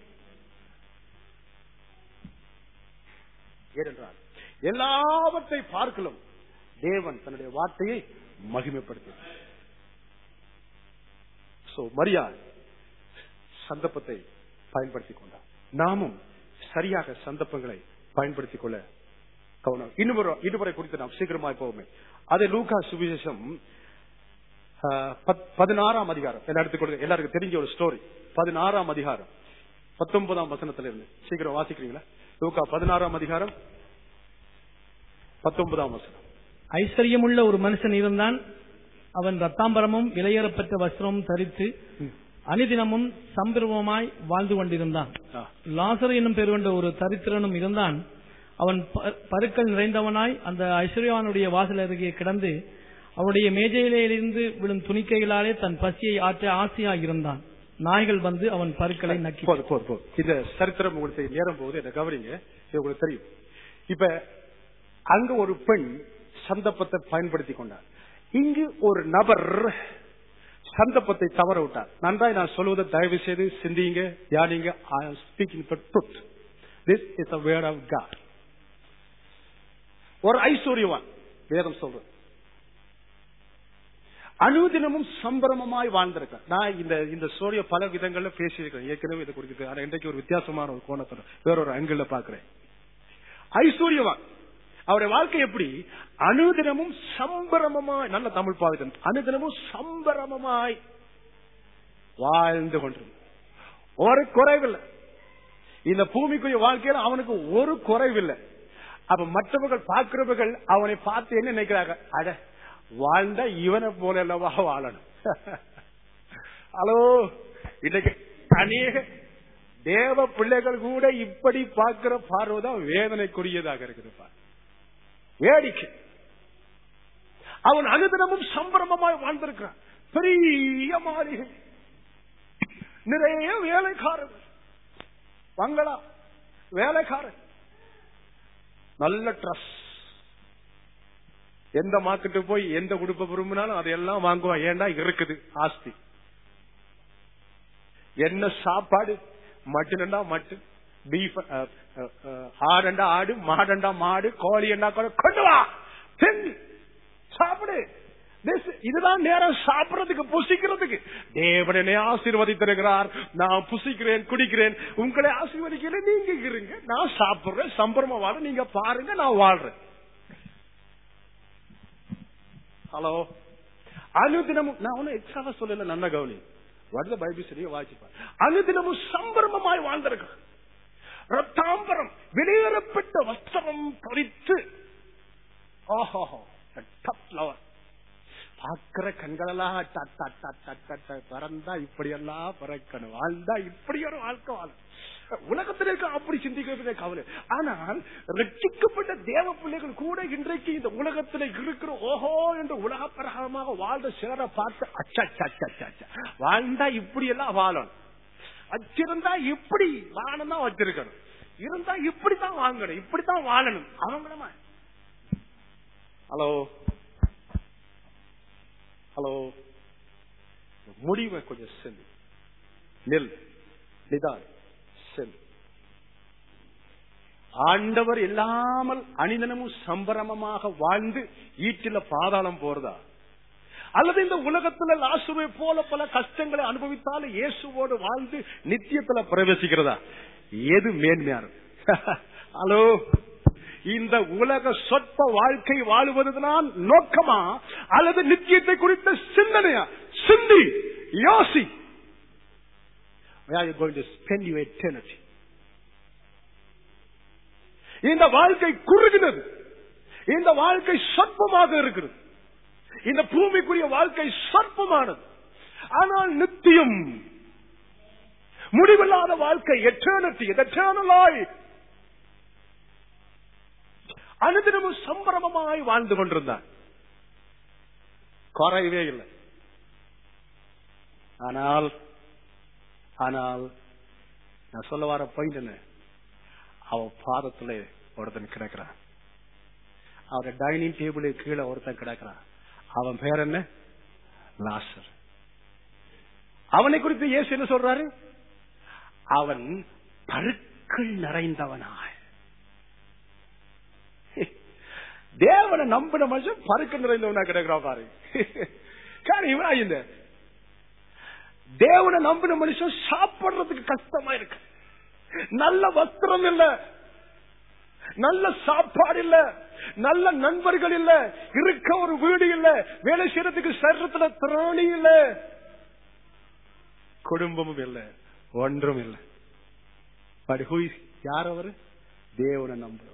ஏனென்றால் எல்லாவற்றை பார்க்கலும் தேவன் தன்னுடைய வார்த்தையை மகிமைப்படுத்தி சோ மரியாள் சந்தர்ப்பத்தை பயன்படுத்திக் கொண்டார் நாமும் சரியாக சந்தர்ப்பங்களை பயன்படுத்திக் கொள்ள கவனம் இன்னும் ஒரு இதுவரை குறித்து நாம் சீக்கிரமாய் போவோமே அதே லூகா சுவிசேஷம் ஆஹ், பத்- பதினாறாம் அதிகாரம் என்ன எடுத்துக்கொள்ளுங்க எல்லாருக்கும் தெரிஞ்ச ஒரு ஸ்டோரி பதினாறாம் அதிகாரம் பத்தொன்பதாம் வசனத்துல இருந்து சீக்கிரம் வாசிக்கிறீங்களா லூகா பதினாறாம் அதிகாரம் பத்தொன்பதாம் வசனம் ஐஸ்வர்யமுள்ள ஒரு மனுஷன் இருந்தான் அவன் ரத்தாம்பரமும் விலையேறப்பட்ட வஸ்திரமும் தரித்து அனுதினமும் சம்பிரமமாய் வாழ்ந்து கொண்டிருந்தான் ஆ. லாசர் என்னும் பேர் கொண்ட ஒரு தரித்திரனும் இருந்தான் அவன் ப- பருக்கள் நிறைந்தவனாய் அந்த ஐஸ்வர்யவானுடைய வாசல் அருகே கிடந்து அவருடைய மேஜையிலே இருந்து விழும் துணிக்கைகளாலே தன் பசியை ஆற்ற ஆசையாய் இருந்தான் நாய்கள் வந்து அவன் பருக்களை நக்கி போதும் போதும் போதும் இந்த சரித்திரம் உங்களுக்கு நேரம் போகுது என்ன கவனிங்க இது உங்களுக்கு தெரியும் இப்ப அங்க ஒரு பெண் சந்தர்ப்பத்தை பயன்படுத்தி கொண்டார் இங்கு ஒரு நபர் சந்தர்ப்பத்தை தவற விட்டார் நன்றாய் நான் சொல்வதை தயவு செய்து சிந்திங்க யானிங்க I am speaking the truth this is a word of God ஒரு ஐஸ்வர்யவான் வேதம் சொல்றது அனுதினமும் சம்பிரமமாய் வாழ்ந்திருக்கேன் நான் இந்த இந்த ஸ்டோரிய பல விதங்கள்ல பேசியிருக்கேன் ஏற்கனவே இதை குறித்து ஆனா இன்றைக்கு ஒரு வித்தியாசமான ஒரு கோணத்துல வேற ஒரு ஆங்கிள் பாக்குறேன் ஐஸ்வர்யவான் அவருடைய வாழ்க்கை எப்படி அனுதினமும் சம்பிரமமாய் நல்ல தமிழ் பாவிதன் அனுதினமும் சம்பிரமமாய் வாழ்ந்து கொண்டிருந்தான் ஒரு குறைவில்லை இந்த பூமிக்குரிய வாழ்க்கையில அவனுக்கு ஒரு குறைவில்லை அப்ப மற்றவர்கள் பார்க்கிறவர்கள் அவனை பார்த்து என்ன நினைக்கிறாங்க அட வாழ்ந்தா இவனை போல அல்லவா வாழணும் ஹலோ இன்னைக்கு அநேக தேவ பிள்ளைகள் கூட இப்படி பார்க்கிற பார்வைதான் வேதனைக்குரியதாக இருக்குது பார். வேடிக்கை அவன் அனுதினமும் சம்பிரமமாய் வாழ்ந்திருக்கிறான் பெரிய மாளிகை நிறைய வேலைக்காரர்கள் பங்களா வேலைக்காரன் நல்ல ட்ரெஸ் எந்த மார்க்கெட்டு போய் எந்த உடுப்ப விரும்பினாலும் அதையெல்லாம் வாங்குவான் ஏன்டா இருக்குது ஆஸ்தி என்ன சாப்பாடு மட்டன்டா மட்டன் பீஃப் ஆடண்டா ஆடு மாடண்டா மாடு கோழி என்ன கொண்டு வா தின்னு சாப்பிடு This- இதுதான் நேரம் சாப்பிடுறதுக்கு புசிக்கிறதுக்கு தேவனே ஆசீர்வதித்திருக்கிறார் நான் புசிக்கிறேன் குடிக்கிறேன் உங்களை ஆசீர்வதிக்கிறேன் நீங்க இருங்க நான் சாப்பிடுறேன் சம்பரமா வாழ நீங்க பாருங்க நான் வாழ்றேன் ஹலோ அனுதினமும் நான் ஒன்னும் எக்ஸ்ட்ராவா சொல்லல நல்ல கவனி வருத பைபிள் சரியா வாசிப்பார் அனுதினமும் சம்பரமமாய் வாழ்ந்திருக்கிறார் ரத்தாம்பரம் வெளியேறப்பட்ட வஸ்திரம் பறித்து ஓஹோ top lover. பார்க்கிற கண்களெல்லாம் டட் டட் டட் டட் டட் டட் பிறந்தா இப்படி எல்லாம் பிறக்கணும் வாழ்ந்தா இப்படி ஒரு வாழ்க்கை வாழும் உலகத்தில் இருக்க அப்படி சிந்திக்கிறது கவலை ஆனால் ரட்சிக்கப்பட்ட தேவ பிள்ளைகள் கூட இன்றைக்கு இந்த உலகத்தில் இருக்கிற ஓஹோ என்று உலக பிரகாரமாக வாழ்ந்த சிலரை பார்த்து அச்சா அச்சா, அச்சா, அச்சா, அச்சா. வாழ்ந்தா இப்படி எல்லாம் வாழணும் வச்சிருந்தா இப்படி வாழணும் தான் வச்சிருக்கணும் இருந்தா இப்படித்தான் வாங்கணும் இப்படித்தான் வாழணும் அவங்களமா ஹலோ ஹலோ முடிவை கொஞ்சம் செல் நெல் நிதான் செல் ஆண்டவர் இல்லாமல் அணிதனமும் சம்பரமமாக வாழ்ந்து ஈட்டில பாதாளம் போறதா அல்லது இந்த உலகத்துல லாசுவை போல பல கஷ்டங்களை அனுபவித்தாலும் இயேசுவோடு வாழ்ந்து நித்தியத்துல பிரவேசிக்கிறதா எது மேன்மையான ஹலோ இந்த உலக சொற்ப வாழ்க்கை வாழுவதுதான் நோக்கமா அல்லது நித்தியத்தை குறித்த சிந்தனையா சிந்தி யோசி Where are you going to spend your eternity? இந்த வாழ்க்கை குறுகினது இந்த வாழ்க்கை சொற்பமாக இருக்கிறது இந்த பூமிக்குரிய வாழ்க்கை சொற்பமானது ஆனால் நித்தியம் முடிவில்லாத வாழ்க்கை எட்டர்னிட்டி எட்டர்னல் life அனுதினமும் சம்பிரமமாய் வாழ்ந்து கொண்டிருந்தான் குறையவே இல்லை ஆனால் ஆனால் நான் சொல்ல வர பாயிண்ட் என்ன அவ பாதத்துல ஒருத்தன் கிடக்கிறான் அவரோட டைனிங் டேபிளுக்கு கீழே ஒருத்தன் கிடக்கிறான் அவன் பேர் என்ன லாசர் அவனை குறித்து இயேசு என்ன சொல்றாரு அவன் பருக்கள் நிறைந்தவனாய் தேவனை நம்பின மனுஷன் பருக்க நிறைந்தவனா கிடக்கிறான் பாரு காரணம் இவன் இந்த தேவனை நம்பின மனுஷன் சாப்பிடுறதுக்கு கஷ்டமா இருக்கு நல்ல வஸ்திரம் இல்ல நல்ல சாப்பாடு இல்ல நல்ல நண்பர்கள் இல்ல இருக்க ஒரு வீடு இல்ல வேலை செய்யறதுக்கு சரீரத்துல திராணி இல்ல குடும்பமும் இல்ல ஒன்றும் இல்ல பட் ஹூ யார் அவரு தேவனை நம்புறவர்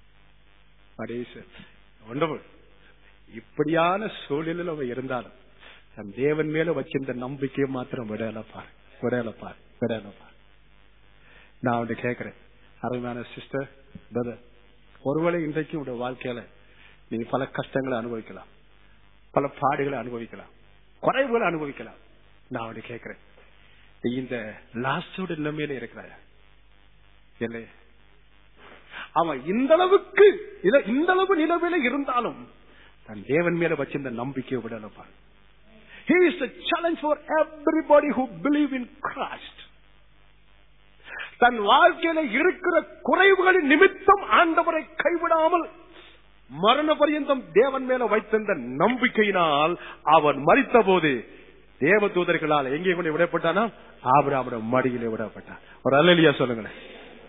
ஒன்றவர் இப்படியான சூழலில் அவ இருந்தாலும் தன் தேவன் மேல வச்சிருந்த நம்பிக்கையை மாத்திரம் விடல பாரு விடல பாரு விடல பாரு நான் வந்து கேட்கிறேன் அருமையான சிஸ்டர் பிரதர் ஒருவேளை இன்றைக்கு உடைய வாழ்க்கையில நீங்க பல கஷ்டங்களை அனுபவிக்கலாம் பல பாடுகளை அனுபவிக்கலாம் குறைவுகளை அனுபவிக்கலாம் நான் வந்து கேட்கிறேன் நீ இந்த லாஸ்டோட நிலைமையில இருக்கிறாய இல்லை அவன் இந்த அளவுக்கு இத- இந்த அளவு நிலவில இருந்தாலும் தன் தேவன் மேல வச்சிருந்த நம்பிக்கையை விடல பாரு He is a challenge for everybody who believe in Christ. தன் வாழ்க்கையில இருக்கிற குறைவுகளின் நிமித்தம் ஆண்டவரை கைவிடாமல் மரண பரியந்தம் தேவன் மேல வைத்திருந்த நம்பிக்கையினால் அவன் மறித்த போது தேவ தூதர்களால் எங்கே கொண்டு விடப்பட்டானா ஆபிராமோட மடியிலே விடப்பட்டான் ஒரு அல்லலியா சொல்லுங்களேன்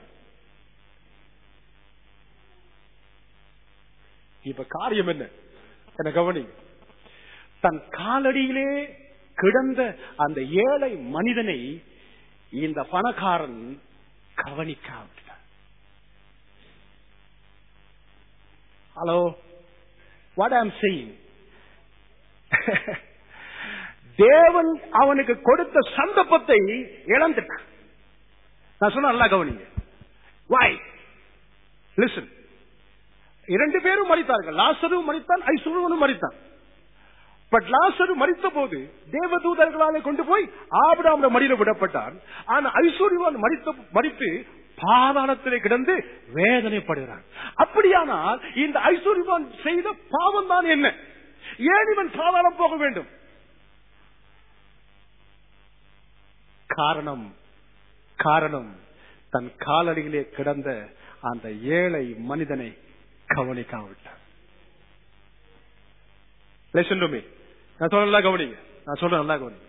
இப்ப காரியம் என்ன என்ன கவனிங்க தன் காலடியிலே கிடந்த அந்த ஏழை மனிதனை இந்த பணக்காரன் கவனிக்காவிட்டார் ஹலோ வாட் ஐம் செய்யும் தேவன் அவனுக்கு கொடுத்த சந்தர்ப்பத்தை இழந்துட்டான் நான் சொன்ன நல்லா கவனிங்க வாய் லிசன் இரண்டு பேரும் மறித்தார்கள் லாசரும் மறித்தான் ஐஸ்வரனும் மறித்தான் பட் லாசரு மறித்த போது தேவதூதர்களாலே கொண்டு போய் ஆபிராம மடியில விடப்பட்டான் ஆனா ஐஸ்வர்யவான் மறித்த மறித்து பாதாளத்திலே கிடந்து வேதனைப்படுகிறான் அப்படியானால் இந்த ஐஸ்வர்யவான் செய்த பாவம் தான் என்ன ஏன் இவன் பாதாளம் போக வேண்டும் காரணம் காரணம் தன் காலடியிலே கிடந்த அந்த ஏழை மனிதனை கவனிக்காவிட்டார் Listen to me. நான் சொல்ற நல்லா கவனிங்க நான் சொல்ற நல்லா கவனிங்க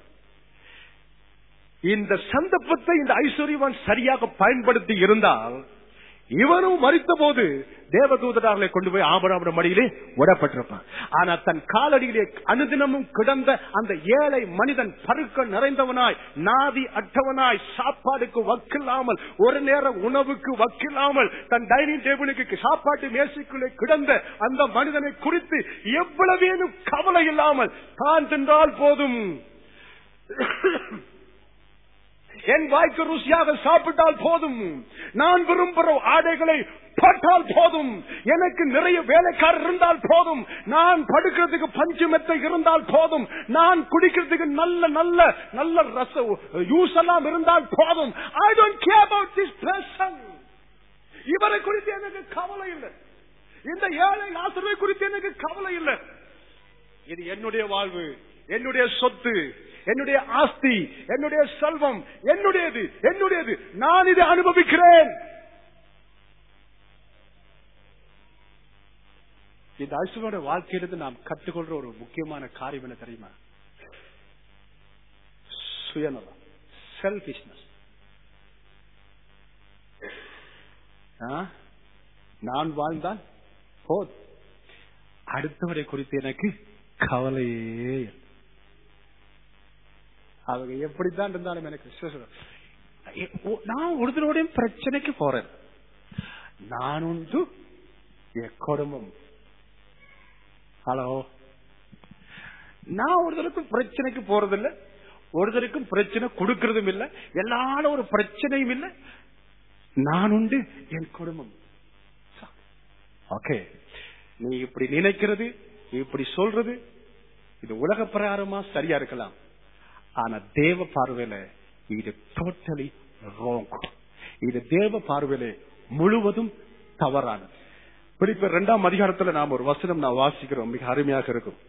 இந்த சந்தர்ப்பத்தை இந்த ஐஸ்வர்யவான் சரியாக பயன்படுத்தி இருந்தால் இவனும் மறித்த போது தேவதூதராகளை கொண்டு போய் ஆபராமட மடியிலே விடப்பட்டிருப்பான் ஆனா தன் காலடியிலே அனுதினமும் கிடந்த அந்த ஏழை மனிதன் பருக்க நிறைந்தவனாய் நாதி அற்றவனாய் சாப்பாடுக்கு வக்கில்லாமல் ஒரு நேர உணவுக்கு வக்கில்லாமல் தன் டைனிங் டேபிளுக்கு சாப்பாட்டு மேசைக்குள்ளே கிடந்த அந்த மனிதனை குறித்து எவ்வளவேனும் கவலை இல்லாமல் தான் தின்றால் போதும் என் வாய்க்கு ருசியாக சாப்பிட்டால் போதும் நான் விரும்புகிற ஆடைகளை போட்டால் போதும் எனக்கு நிறைய வேலைக்காரர் இருந்தால் போதும் நான் படுக்கிறதுக்கு பஞ்சு மெத்தை இருந்தால் போதும் நான் குடிக்கிறதுக்கு நல்ல நல்ல நல்ல ரச யூஸ் எல்லாம் இருந்தால் போதும் I don't care about this person இவரை குறித்து எனக்கு கவலை இல்லை இந்த ஏழை ஆசிரியை குறித்து எனக்கு கவலை இல்லை இது என்னுடைய வாழ்வு என்னுடைய சொத்து என்னுடைய ஆஸ்தி என்னுடைய செல்வம் என்னுடையது என்னுடையது நான் இதை அனுபவிக்கிறேன் இந்த ஐசுவோட வாழ்க்கையிலிருந்து நாம் கற்றுக்கொள்ற ஒரு முக்கியமான காரியம் என்ன தெரியுமா சுயநலம் செல்பிஷ்னஸ் நான் வாழ்ந்தால் போதும் அடுத்தவரை குறித்து எனக்கு கவலையே இல்லை. அவங்க எப்படித்தான் இருந்தாலும் எனக்கு விசுவாசம். எ- ஓ- நான் ஒருத்தரோடையும் பிரச்சனைக்கு போறேன் நான் உண்டு என் குடும்பம் ஹலோ நான் ஒருத்தருக்கும் பிரச்சனைக்கு போறதில்லை ஒருத்தருக்கும் பிரச்சனை கொடுக்கறதும் இல்லை எல்லாரும் ஒரு பிரச்சனையும் இல்லை நான் உண்டு என் குடும்பம் ஓகே நீ இப்படி நினைக்கிறது இப்படி சொல்றது இது உலக பிரகாரமா சரியா இருக்கலாம் ஆனா தேவ பார்வையில இது டோட்டலி ராங் இது தேவ பார்வையில முழுவதும் தவறானது பிடிப்ப இரண்டாம் அதிகாரத்துல நாம் ஒரு வசனம் நான் வாசிக்கிறோம் மிக அருமையாக இருக்கும்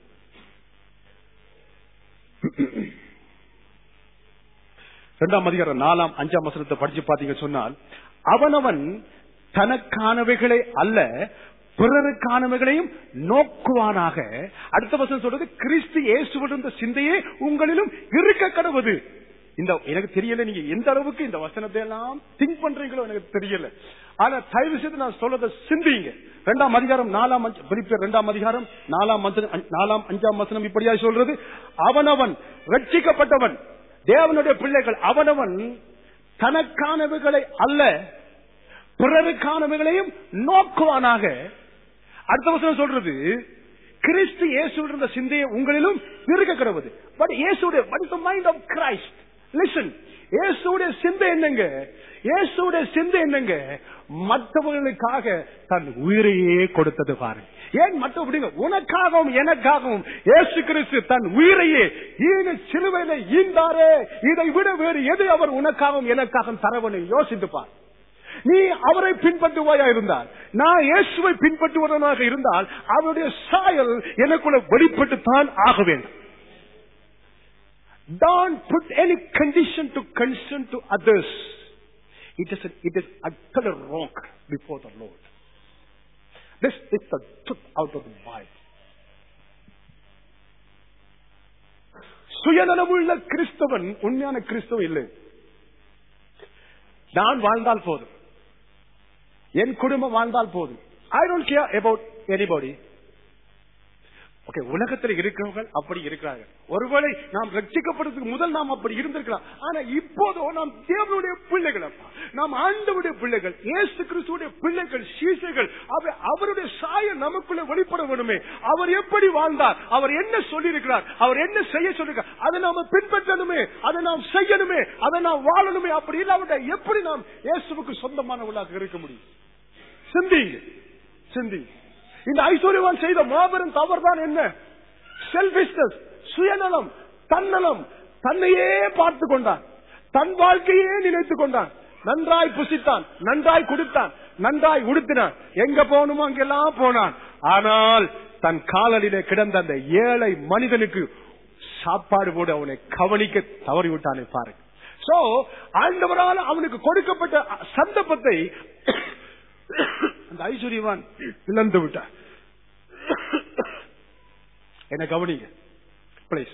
இரண்டாம் அதிகாரம் நாலாம் அஞ்சாம் வசனத்தை படிச்சு பாத்தீங்க சொன்னால் அவனவன் தனக்கானவைகளை அல்ல பிறருக்கானவைகளையும் நோக்குவானாக அடுத்த வசனம் சொல்றது கிறிஸ்து இயேசுவிலிருந்த சிந்தையே உங்களிலும் இருக்க கடவுது இந்த எனக்கு தெரியல நீங்க எந்த அளவுக்கு இந்த வசனத்தை எல்லாம் திங்க் பண்றீங்களோ எனக்கு தெரியல ஆனா தயவு செய்து நான் சொல்றதை சிந்திங்க இரண்டாம் அதிகாரம் நாலாம் அஞ்ச- பிலிப்பியர் இரண்டாம் அதிகாரம் நாலாம் வசனம், அஞ்- நாலாம் அஞ்சாம் வசனம் இப்படியா சொல்றது அவனவன் ரட்சிக்கப்பட்டவன் தேவனுடைய பிள்ளைகள் அவனவன் தனக்கானவைகளை அல்ல பிறருக்கானவைகளையும் நோக்குவானாக அடுத்த வசனம் சொல்றது கிறிஸ்து இயேசுவில் இருந்த சிந்தையை உங்களிலும் இருக்க கிடவது பட் இயேசுடைய what is the mind of Christ listen இயேசுடைய சிந்தை என்னங்க இயேசுடைய சிந்தை என்னங்க மற்றவர்களுக்காக தன் உயிரையே கொடுத்தது பாருங்க ஏன் மற்றபடிங்க உனக்காகவும் எனக்காகவும் இயேசு கிறிஸ்து தன் உயிரையே ஈன சிலுவையில ஈந்தாரே இதை விட வேறு எது அவர் உனக்காகவும் எனக்காகவும் தரவனை யோசித்து பார் நீ அவரை பின்பற்றுவாயா இருந்தால் நான் இயேசுவை பின்பற்றுவதனாக இருந்தால் அவருடைய சாயல் எனக்குள்ள வெளிப்பட்டு தான் ஆக வேண்டும் Don't put any condition to concern to others. It is, it is utterly wrong before the Lord. This is the truth out of the Bible. சுயநலமுள்ள கிறிஸ்தவன் உண்மையான கிறிஸ்தவன் இல்லை நான் வாழ்ந்தால் போதும் என் குடும்பம் வாழ்ந்தால் போதும் I don't care about anybody okay உலகத்தில் இருக்கிறவர்கள் அப்படி இருக்கிறார்கள் ஒருவேளை நாம் ரட்சிக்கப்படுறதுக்கு முதல் நாம் அப்படி இருந்திருக்கலாம் ஆனா இப்போதோ நாம் தேவனுடைய பிள்ளைகள் அப்பா நாம் ஆண்டவருடைய பிள்ளைகள் இயேசு கிறிஸ்துடைய பிள்ளைகள் சீசைகள் அவை அவருடைய சாயம் நமக்குள்ள வெளிப்பட வேணுமே அவர் எப்படி வாழ்ந்தார் அவர் என்ன சொல்லியிருக்கிறார் அவர் என்ன செய்ய சொல்லிருக்கார் அதை நாம பின்பற்றணுமே அதை நாம் செய்யணுமே அதை நாம் வாழணுமே அப்படி இல்லாவிட்ட எப்படி நாம் இயேசுவுக்கு சொந்தமானவர்களாக இருக்க முடியும் சிந்திங்க சிந்திங்க இந்த ஐஸ்வர்யவான் செய்த மாபெரும் தவறுதான் என்ன செல்பிஸ்னஸ் சுயநலம் தன்னலம் தன்னையே பார்த்து கொண்டான் தன் வாழ்க்கையே நினைத்துக் கொண்டான் நன்றாய் புசித்தான் நன்றாய் குடித்தான் நன்றாய் உடுத்தினான் எங்க போகணுமோ அங்கெல்லாம் போனான் ஆனால் தன் காலடியிலே கிடந்த அந்த ஏழை மனிதனுக்கு சாப்பாடு போட அவனை கவனிக்க தவறிவிட்டானே பாருங்க சோ ஆண்டவரால் அவனுக்கு கொடுக்கப்பட்ட சந்தர்ப்பத்தை அந்த ஐஸ்வர்யவான் இழந்து விட்டார் என்ன கவனிங்க பிளீஸ்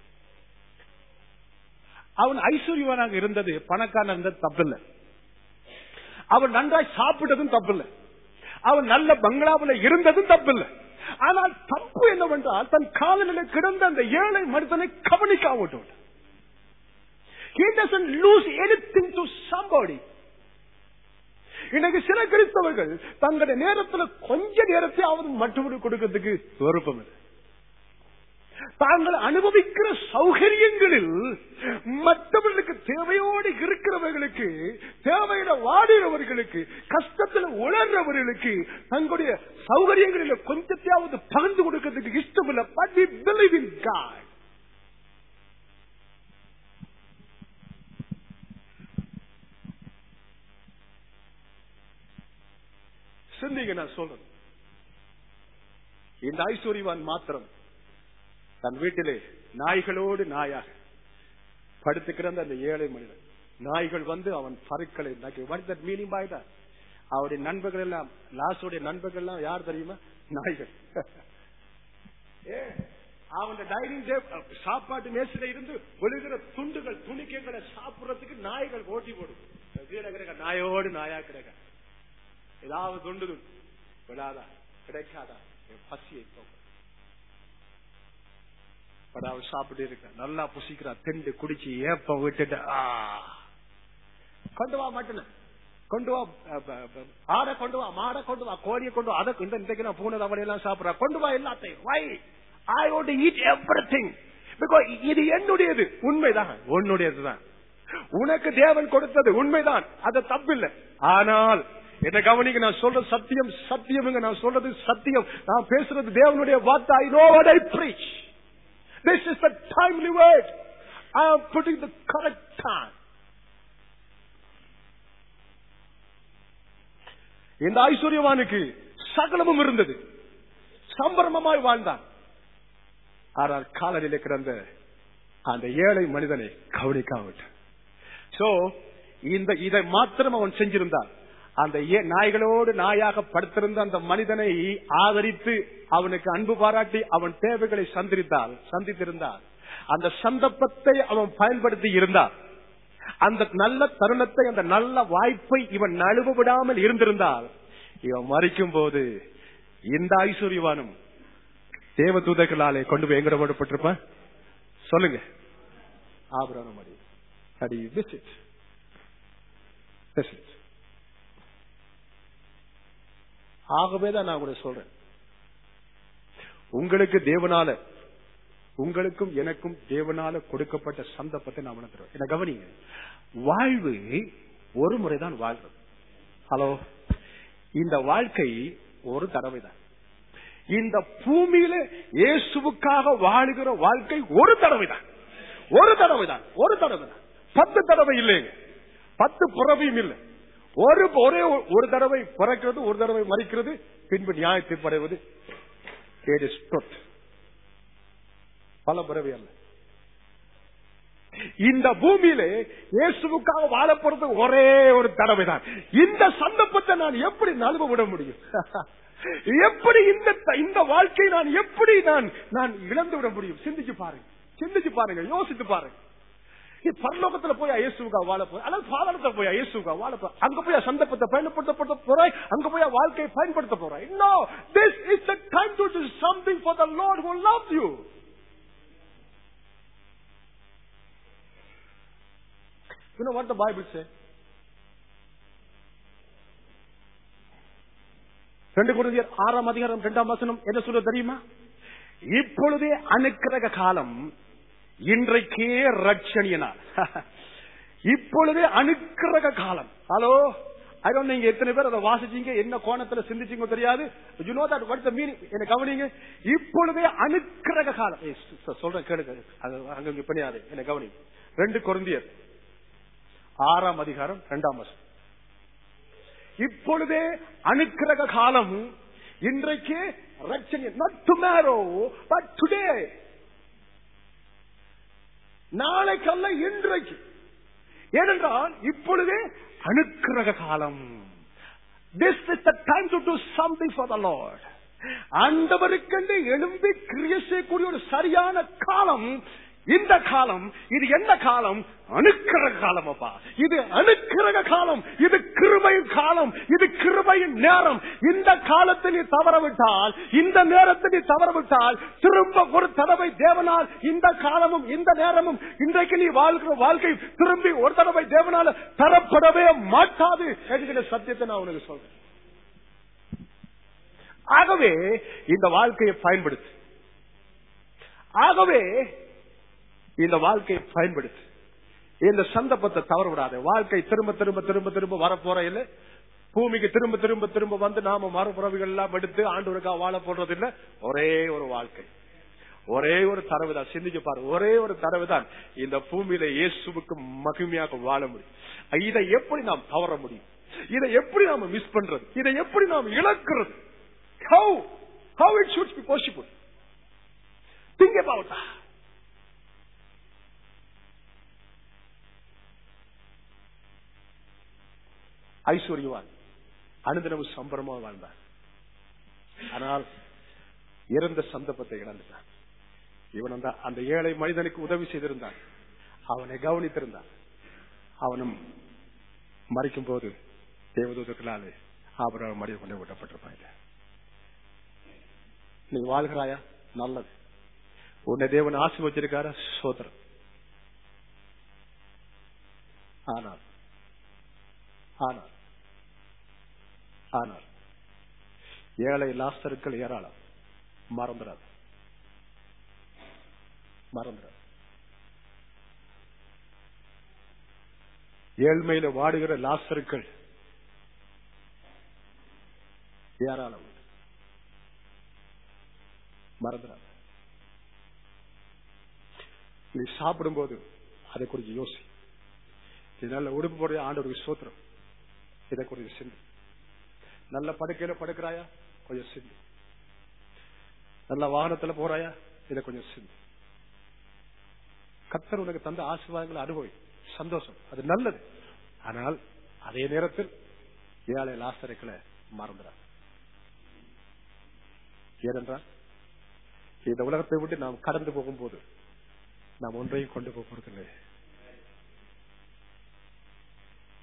அவன் ஐஸ்வர்யவானாக இருந்தது பணக்காரன் இருந்தது தப்பில்லை அவன் நன்றாய் சாப்பிட்டதும் தப்பில்லை அவன் நல்ல பங்களாவில் இருந்ததும் தப்பில்லை ஆனால் தப்பு என்னவென்றால் தன் காலநிலை கிடந்த அந்த ஏழை மனிதனை கவனிக்காவிட்டு He doesn't lose anything to somebody. இன்னைக்கு சில கிறிஸ்தவர்கள் தங்களுடைய நேரத்துல கொஞ்ச நேரத்தை அவர் மட்டும் கொடுக்கிறதுக்கு விருப்பம் இல்லை தாங்கள் அனுபவிக்கிற சௌகரியங்களில் மற்றவர்களுக்கு தேவையோடு இருக்கிறவர்களுக்கு தேவையிட வாடுகிறவர்களுக்கு கஷ்டத்தில் உணர்றவர்களுக்கு தங்களுடைய சௌகரியங்களில் கொஞ்சத்தையாவது பகிர்ந்து கொடுக்கிறதுக்கு இஷ்டம் இல்லை but we believe in God சிந்திங்க நான் சொல்றேன் இந்த ஐஸ்வர்யவான் மாத்திரம் தன் வீட்டிலே நாய்களோடு நாயாக படுத்து கிடந்த அந்த ஏழை மனிதன் நாய்கள் வந்து அவன் பருக்களை மீனிங் பாய்தா அவருடைய நண்பர்கள் எல்லாம் லாஸ்டோடைய நண்பர்கள் எல்லாம் யார் தெரியுமா நாய்கள் ஏ, அவன் டைனிங் டேபிள் சாப்பாட்டு மேசில இருந்து விழுகிற துண்டுகள் துணிக்கைகளை சாப்பிடுறதுக்கு நாய்கள் ஓட்டி போடும் கீழே கிடக்க நாயோடு நாயா கிடக்க ஏதாவது துண்டு துண்டு விடாதா கிடைக்காதா என் பசியை போக்க பட் அவன் சாப்பிட்டு இருக்க நல்லா புசிக்கிறான் திண்டு குடிச்சு ஏப்ப விட்டுட்டு ஆ. கொண்டு வா மட்டும் கொண்டு வா அ, ப, ப, ஆடை கொண்டு வா மாடை கொண்டு வா கோழியை கொண்டு வா அதை இந்த இன்றைக்கு நான் பூனை தவணை எல்லாம் சாப்பிடுறேன் கொண்டு வா எல்லாத்தையும் வை I want eat everything because இது என்னுடையது உண்மைதான் உன்னுடையதுதான் உனக்கு தேவன் கொடுத்தது உண்மைதான் அது தப்பில்லை ஆனால் என்ன கவனிக்க நான் சொல்ற சத்தியம் சத்தியம்ங்க நான் சொல்றது சத்தியம் நான் பேசுறது தேவனுடைய வார்த்தை I know what I preach This is the timely word. I am putting the correct time. இந்த ஐஸ்வர்யவானுக்கு சகலமும் இருந்தது சம்பரமமாய் வாழ்ந்தான் ஆனால் காலநிலை கிடந்த அந்த ஏழை மனிதனை கவனிக்காவிட்டான் சோ இந்த இதை மாத்திரம் அவன் செஞ்சிருந்தான் அந்த ஏ- நாய்களோடு நாயாக படுத்திருந்த அந்த மனிதனை ஆதரித்து அவனுக்கு அன்பு பாராட்டி அவன் தேவைகளை சந்தித்தால் சந்தித்திருந்தால் அந்த சந்தர்ப்பத்தை அவன் பயன்படுத்தி இருந்தால் அந்த நல்ல தருணத்தை அந்த நல்ல வாய்ப்பை இவன் நழுவ விடாமல் இருந்திருந்தால் இவன் மறிக்கும் போது இந்த ஐஸ்வர்யவானும் தேவ தூதர்களாலே கொண்டு போய் எங்க போடப்பட்டிருப்பான் சொல்லுங்க ஆபரணம் அடி அடி விசிட் விசிட் ஆகவே தான் நான் கூட சொல்றேன் உங்களுக்கு தேவனால உங்களுக்கும் எனக்கும் தேவனால கொடுக்கப்பட்ட சந்தர்ப்பத்தை நான் உணர்த்துறேன் என்ன கவனிங்க வாழ்வு ஒரு முறைதான் வாழ்றது ஹலோ இந்த வாழ்க்கை ஒரு தடவை தான் இந்த பூமியில இயேசுவுக்காக வாழுகிற வாழ்க்கை ஒரு தடவை தான் ஒரு தடவை தான் ஒரு தடவை தான் பத்து தடவை இல்லைங்க பத்து புறவையும் இல்லை ஒரு ஒரே ஒரு தடவை பிறக்கிறது ஒரு தடவை மறிக்கிறது பின்பு நியாயத்தை படைவது it is truth. பல பிறவி அல்ல இந்த பூமியிலே இயேசுவுக்காக வாழப்படுறது ஒரே ஒரு தடவை தான் இந்த சந்தர்ப்பத்தை நான் எப்படி நழுவ விட முடியும் எப்படி இந்த இந்த வாழ்க்கை நான் எப்படி நான் நான் இழந்து விட முடியும் சிந்திச்சு பாருங்க சிந்திச்சு பாருங்க யோசித்து பாருங்க நீ பரலோகத்துல போய் இயேசுக்கா வாழ போய் அல்லது பாதாளத்துல போய் இயேசுக்கா வாழ போய் அங்க போய் சந்தர்ப்பத்தை பயன்படுத்தப்பட்ட போறாய் அங்க போய் வாழ்க்கையை பயன்படுத்த போறாய் no this is the time to do something for the Lord who loves you You know what the Bible says? ரெண்டு குருதியர் ஆறாம் அதிகாரம் இரண்டாம் வசனம் என்ன சொல்ல தெரியுமா இப்பொழுதே அனுக்கிரக காலம் இன்றைக்கே ரட்சணியனார் இப்பொழுதே அனுக்கிரக காலம் ஹலோ ஐ டோன்ட் நீங்க எத்தனை பேர் அதை வாசிச்சீங்க என்ன கோணத்துல சிந்திச்சீங்க தெரியாது you know that what the meaning என்ன கவனிங்க இப்பொழுதே அனுக்கிரக காலம் ஏய், சொ- சொல்றேன் கேளுங்க அது அங்க பண்ணியாது என்ன கவனிங்க ரெண்டு கொருந்தியர் ஆறாம் அதிகாரம் இரண்டாம் வருஷம் இப்பொழுதே அனுக்கிரக காலம் இன்றைக்கு ரட்சணி நாட் டுமாரோ பட் டுடே நாளைக்கல்ல இன்றைக்கு ஏனென்றால் இப்பொழுதே அனுக்கிரக காலம் this is the time to do something for the Lord ஆண்டவருக்கென்று எழும்பி கிரிய செய்யக்கூடிய ஒரு சரியான காலம் இந்த காலம் இது என்ன காலம் அணுக்கிரக காலம் அப்பா இது அணுக்கிரக காலம் இது கிருபையின் காலம் இது கிருபையின் நேரம் இந்த காலத்தை நீ தவறவிட்டால் இந்த நேரத்தை நீ தவறவிட்டால் திரும்ப ஒரு தடவை தேவனால் இந்த காலமும் இந்த நேரமும் இன்றைக்கு நீ வாழ்கிற வாழ்க்கை திரும்பி ஒரு தடவை தேவனால தரப்படவே மாட்டாது என்கிற சத்தியத்தை நான் உனக்கு சொல்றேன் ஆகவே இந்த வாழ்க்கையை பயன்படுத்து ஆகவே இந்த வாழ்க்கையை பயன்படுத்து இந்த சந்தர்ப்பத்தை தவற விடாத வாழ்க்கை திரும்ப திரும்ப திரும்ப திரும்ப வரப்போற இல்ல பூமிக்கு திரும்ப திரும்ப திரும்ப வந்து நாம மறுபுறவுகள் எல்லாம் எடுத்து ஆண்டவருக்கா வாழ போடுறது இல்ல ஒரே ஒரு வாழ்க்கை ஒரே ஒரு தரவு தான் சிந்திக்க பாருங்க ஒரே ஒரு தரவு தான் இந்த பூமியில இயேசுவுக்கு மகிமையாக வாழ முடியும் இதை எப்படி நாம் தவற முடியும் இதை எப்படி நாம மிஸ் பண்றது இதை எப்படி நாம் இழக்கிறது how how it should be possible think about that ஐஸ்வர்யவான் அனுதினமும் சம்பரமா வாழ்ந்தான் ஆனால் இறந்த சந்தர்ப்பத்தை இழந்துட்டான் இவன் அந்த அந்த ஏழை மனிதனுக்கு உதவி செய்திருந்தான் அவனை கவனித்திருந்தான் அவனும் மறிக்கும் போது தேவதூதர்களாலே ஆபரம் மடிய கொண்டு விடப்பட்டிருப்பாங்க நீ வாழ்கிறாயா நல்லது உன்னை தேவன் ஆசி வச்சிருக்கார சோதரம் ஆனால் ஆனால் ஆனால் ஏழை லாஸ்டர்கள் ஏராளம் மறந்துடாது மறந்துடாது ஏழ்மையில வாடுகிற லாஸ்டர்கள் ஏராளம் உண்டு. மறந்துடாது நீ சாப்பிடும்போது அதை குறித்து யோசி நீ நல்ல உடுப்பு போடுற ஆண்டவருக்கு சோத்திரம் இதை கொஞ்சம் சிந்து நல்ல படுக்கையில படுக்கிறாயா கொஞ்சம் சிந்து நல்ல வாகனத்துல போறாயா இதை கொஞ்சம் சிந்து கத்தர் உனக்கு தந்த ஆசீர்வாதங்களை அனுபவி சந்தோஷம் அது நல்லது ஆனால் அதே நேரத்தில் ஏழை லாசரைக்களை மறந்துடாது ஏனென்றால் இந்த உலகத்தை விட்டு நாம் கடந்து போகும்போது நாம் ஒன்றையும் கொண்டு போக போறதில்லை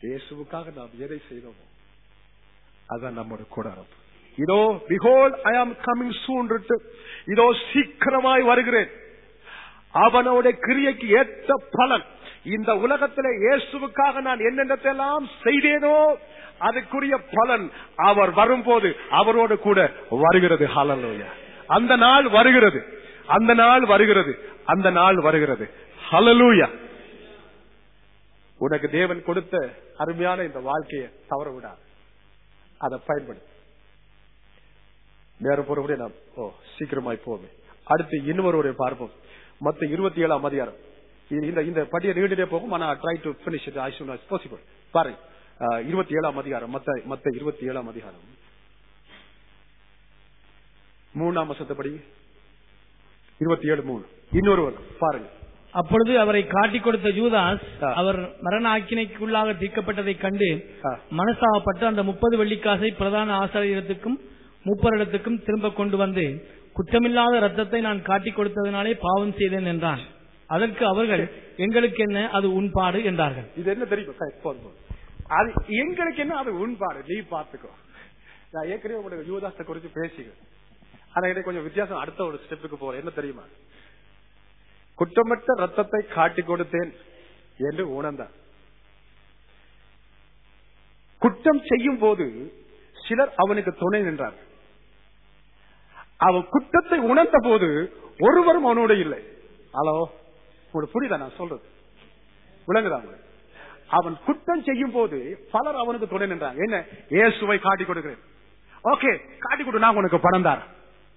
இயேசுவுக்காக நாம் எதை செய்தோமோ அதான் நம்மோட கூடாரம் இதோ பிகோல் ஐ ஆம் கமிங் சூன் இதோ சீக்கிரமாய் வருகிறேன் அவனோட கிரியைக்கு ஏற்ற பலன் இந்த உலகத்திலே இயேசுவுக்காக நான் என்னென்னத்தெல்லாம் செய்தேனோ அதுக்குரிய பலன் அவர் வரும்போது அவரோடு கூட வருகிறது ஹalleluya அந்த நாள் வருகிறது அந்த நாள் வருகிறது அந்த நாள் வருகிறது ஹalleluya உனக்கு தேவன் கொடுத்த அருமையான இந்த வாழ்க்கையை தவற விடாது அதை பயன்படுத்து நேரம் போறபடி நாம் ஓ சீக்கிரமாய் போவே அடுத்து இன்னொருவரை பார்ப்போம் மத்த இருபத்தி ஏழாம் அதிகாரம் இது- இந்த இந்த படியை நீடிட்டே போகும் ஆனா try to finish it as soon as possible பாருங்க அஹ், இருபத்தி ஏழாம் அதிகாரம் மத்த மத்த இருபத்தி ஏழாம் அதிகாரம் மூணாம் வசத்தப்படி இருபத்தி ஏழு மூணு இன்னொருவர் பாருங்க அப்பொழுது அவரை காட்டிக் கொடுத்த யூதாஸ் ஆ. அவர் மரண ஆக்கினைக்குள்ளாக தீர்க்கப்பட்டதைக் கண்டு ஆ. மனசாகப்பட்டு அந்த முப்பது வெள்ளிக்காசை பிரதான ஆசாரியத்துக்கும் மூப்பரிடத்துக்கும் திரும்ப கொண்டு வந்து குற்றமில்லாத ரத்தத்தை நான் காட்டிக் கொடுத்ததினாலே பாவம் செய்தேன் என்றான் அதற்கு அவர்கள் எங்களுக்கு என்ன அது உன்பாடு என்றார்கள் இது என்ன தெரியுமா கை, போதும், போதும். அது எங்களுக்கு என்ன அது உண்பாடு நீ பாத்துக்கோ நான் ஏற்கனவே உங்களுக்கு யூதாசத்தை குறித்து பேசிக்கிறேன் ஆனா எனக்கு கொஞ்சம் வித்தியாசம் அடுத்த ஒரு ஸ்டெப்புக்கு போறேன் என்ன தெரியுமா குற்றமற்ற ரத்தத்தை காட்டி கொடுத்தேன் என்று உணர்ந்தார் குற்றம் செய்யும் போது சிலர் அவனுக்கு துணை நின்றார் அவன் குற்றத்தை உணர்ந்த போது ஒருவரும் அவனோட இல்லை ஹலோ உங்களுக்கு புரியுதா நான் சொல்றது விளங்குதா உங்களுக்கு? அவன் குற்றம் செய்யும் போது பலர் அவனுக்கு துணை நின்றாங்க என்ன இயேசுவை காட்டி கொடுக்கிறேன் ஓகே காட்டி கொடு நான் உனக்கு பணம் தரேன்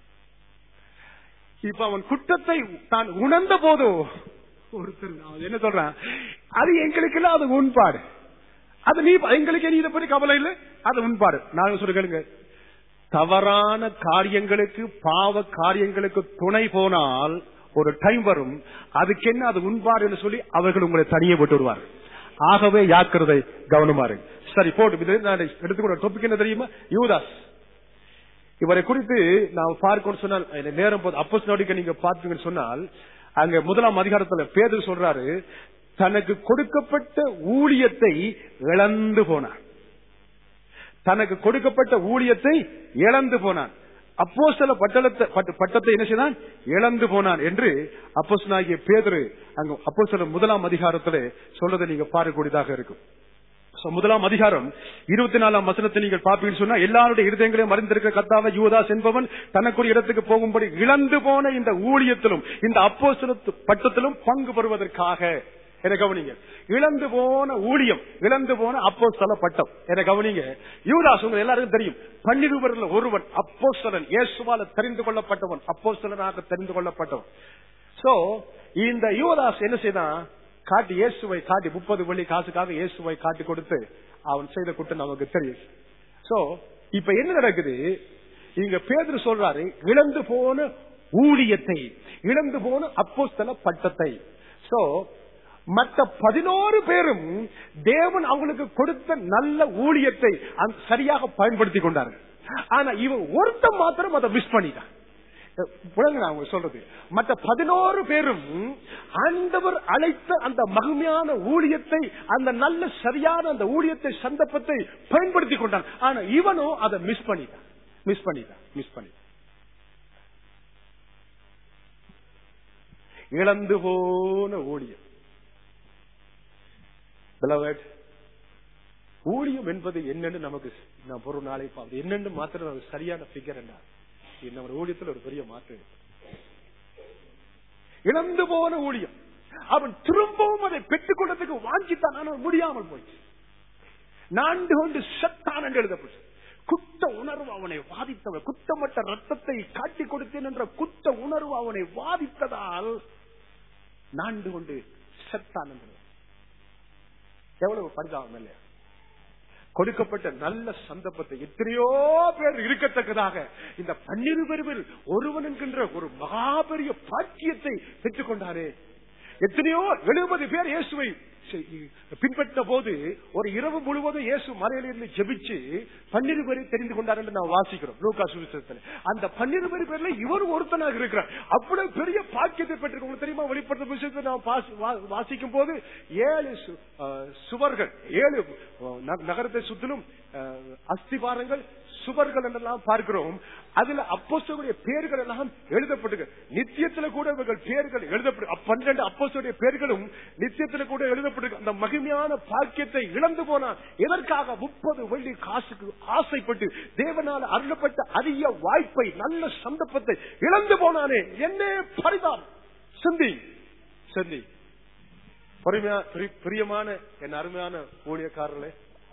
இப்ப அவன் குற்றத்தை தான் உணர்ந்த போதோ ஒருத்தர் நான் என்ன சொல்றேன் அது எங்களுக்கு இல்ல அது உண்பாடு அது நீ எங்களுக்கு நீ இதை பத்தி கவலை இல்லை அது உண்பாடு நான் சொல்ல கேளுங்க தவறான காரியங்களுக்கு பாவ காரியங்களுக்கு துணை போனால் ஒரு டைம் வரும் அதுக்கு என்ன அது உண்பாடு என்று சொல்லி அவர்கள் உங்களை தனியே விட்டு விடுவார் ஆகவே யாக்கிறதை கவனமாரு சரி போட்டு இது நான் எடுத்துக்கொண்ட டாபிக் என்ன தெரியுமா யூதாஸ் இவரை குறித்து நான் பார்க்கணும்னு சொன்னால் எனக்கு நேரம் போது அப்போஸ் நீங்க பார்த்தீங்கன்னு சொன்னால் அங்க முதலாம் அதிகாரத்துல பேதர் சொல்றாரு தனக்கு கொடுக்கப்பட்ட ஊழியத்தை இழந்து போனார் தனக்கு கொடுக்கப்பட்ட ஊழியத்தை இழந்து போனான் அப்போ சில பட்டத்தை பட்டத்தை என்ன செய்தான் இழந்து போனான் என்று அப்போஸ்தலனாகிய பேதுரு அங்க அப்போ சில முதலாம் அதிகாரத்திலே சொல்றதை நீங்க பார்க்கக்கூடியதாக இருக்கும் So, முதலாம் அதிகாரம் இருபத்தி நாலாம் வசனத்தை நீங்கள் பார்ப்பீங்கன்னு சொன்னா எல்லாருடைய இருதயங்களையும் மறைந்திருக்க கத்தாவ யூதாஸ் என்பவன் தனக்குரிய இடத்துக்கு போகும்படி இழந்து போன இந்த ஊழியத்திலும் இந்த அப்போ பட்டத்திலும் பங்கு பெறுவதற்காக என கவனிங்க இழந்து போன ஊழியம் இழந்து போன அப்போ பட்டம் என கவனிங்க யூதாஸ் உங்க எல்லாருக்கும் தெரியும் பன்னிருவரில் ஒருவன் அப்போ இயேசுவால தெரிந்து கொள்ளப்பட்டவன் அப்போ தெரிந்து கொள்ளப்பட்டவன் சோ இந்த யூதாஸ் என்ன செய்தான் காட்டி இயேசுவை காட்டி முப்பது வெள்ளி காசுக்காக இயேசுவை காட்டி கொடுத்து அவன் செய்த குற்றம் நமக்கு தெரியும் சோ இப்ப என்ன நடக்குது இங்க பேதர் சொல்றாரு இழந்து போன ஊழியத்தை இழந்து போன அப்போஸ்தல பட்டத்தை சோ மற்ற பதினோரு பேரும் தேவன் அவங்களுக்கு கொடுத்த நல்ல ஊழியத்தை அந்த- சரியாக பயன்படுத்தி கொண்டார்கள் ஆனா இவன் ஒருத்தன் மாத்திரம் அதை மிஸ் பண்ணிட்டான் புலங்க நான் உங்களுக்கு சொல்றது மற்ற பதினோரு பேரும் ஆண்டவர் அழைத்த அந்த மகிமையான ஊழியத்தை அந்த நல்ல சரியான அந்த ஊழியத்தை சந்தர்ப்பத்தை பயன்படுத்தி கொண்டான் ஆனா இவனும் அதை மிஸ் பண்ணிட்டான் மிஸ் பண்ணிட்டான் மிஸ் பண்ணிட்டான் இழந்து போன ஊழியம் Beloved, ஊழியம் என்பது என்னன்னு நமக்கு நான் ஒரு நாளை பார்த்து என்னன்னு மாத்திரம் நமக்கு சரியான பிகர் என்ன இது நம்ம ஊழியத்தில் ஒரு பெரிய மாற்றம் இருக்கு. இழந்து போன ஊழியம் அவன் திரும்பவும் அதை பெற்றுக் கொண்டதுக்கு வாஞ்சித்தான் ஆனால் முடியாமல் போயிடுச்சு நான்கு கொண்டு செத்தான் என்று எழுதப்பட்டு குத்த உணர்வு அவனை வாதித்தவன் குத்தமற்ற ரத்தத்தை காட்டிக் கொடுத்தேன் என்ற குத்த உணர்வு அவனை வாதித்ததால் நான்கு கொண்டு செத்தான் என்று எவ்வளவு பரிதாபம் இல்லையா கொடுக்கப்பட்ட நல்ல சந்தர்ப்பத்தை எத்தனையோ பேர் இருக்கத்தக்கதாக இந்த பன்னிரு பேரில் ஒருவன் என்கின்ற ஒரு மகாபெரிய பாக்கியத்தை பெற்றுக் கொண்டாரே எத்தனையோ எழுபது பேர் இயேசுவை பின்பற்ற போது ஒரு இரவு முழுவதும் இயேசு மலையில இருந்து ஜெபிச்சு பன்னிரு பேரை தெரிந்து கொண்டார் என்று நான் வாசிக்கிறோம் லூக்கா சுவிசேஷத்துல அந்த பன்னிரு பேர் பேர்ல இவர் ஒருத்தனாக இருக்கிறார் அவ்வளவு பெரிய பாக்கியத்தை பெற்றிருக்க உங்களுக்கு தெரியுமா வெளிப்படுத்த விஷயத்தை நான் வாசி- வா- வாசிக்கும் போது ஏழு சு- அஹ், சுவர்கள் ஏழு அஹ், ந- நகரத்தை சுற்றிலும் அஹ், அஸ்திபாரங்கள் சுவர்கள் என்றெல்லாம் பார்க்கிறோம் அதுல அப்போஸ்தலருடைய பேர்கள் எல்லாம் எழுதப்பட்டிருக்கு நித்தியத்துல கூட இவர்கள் பேர்கள் எழுதப்பட்டு அப்ப பன்னிரண்டு அப்போஸ்தலருடைய பேர்களும் நித்தியத்துல கூட எழுதப்பட்டிருக்கு அந்த மகிமையான பாக்கியத்தை இழந்து போனான் எதற்காக முப்பது வெள்ளி காசுக்கு ஆசைப்பட்டு தேவனால் அருளப்பட்ட அரிய வாய்ப்பை நல்ல சந்தர்ப்பத்தை இழந்து போனானே என்ன பரிதாம் சிந்தி சிந்தி பொறுமையா பிரி- பிரியமான என் அருமையான ஊழியக்காரர்களே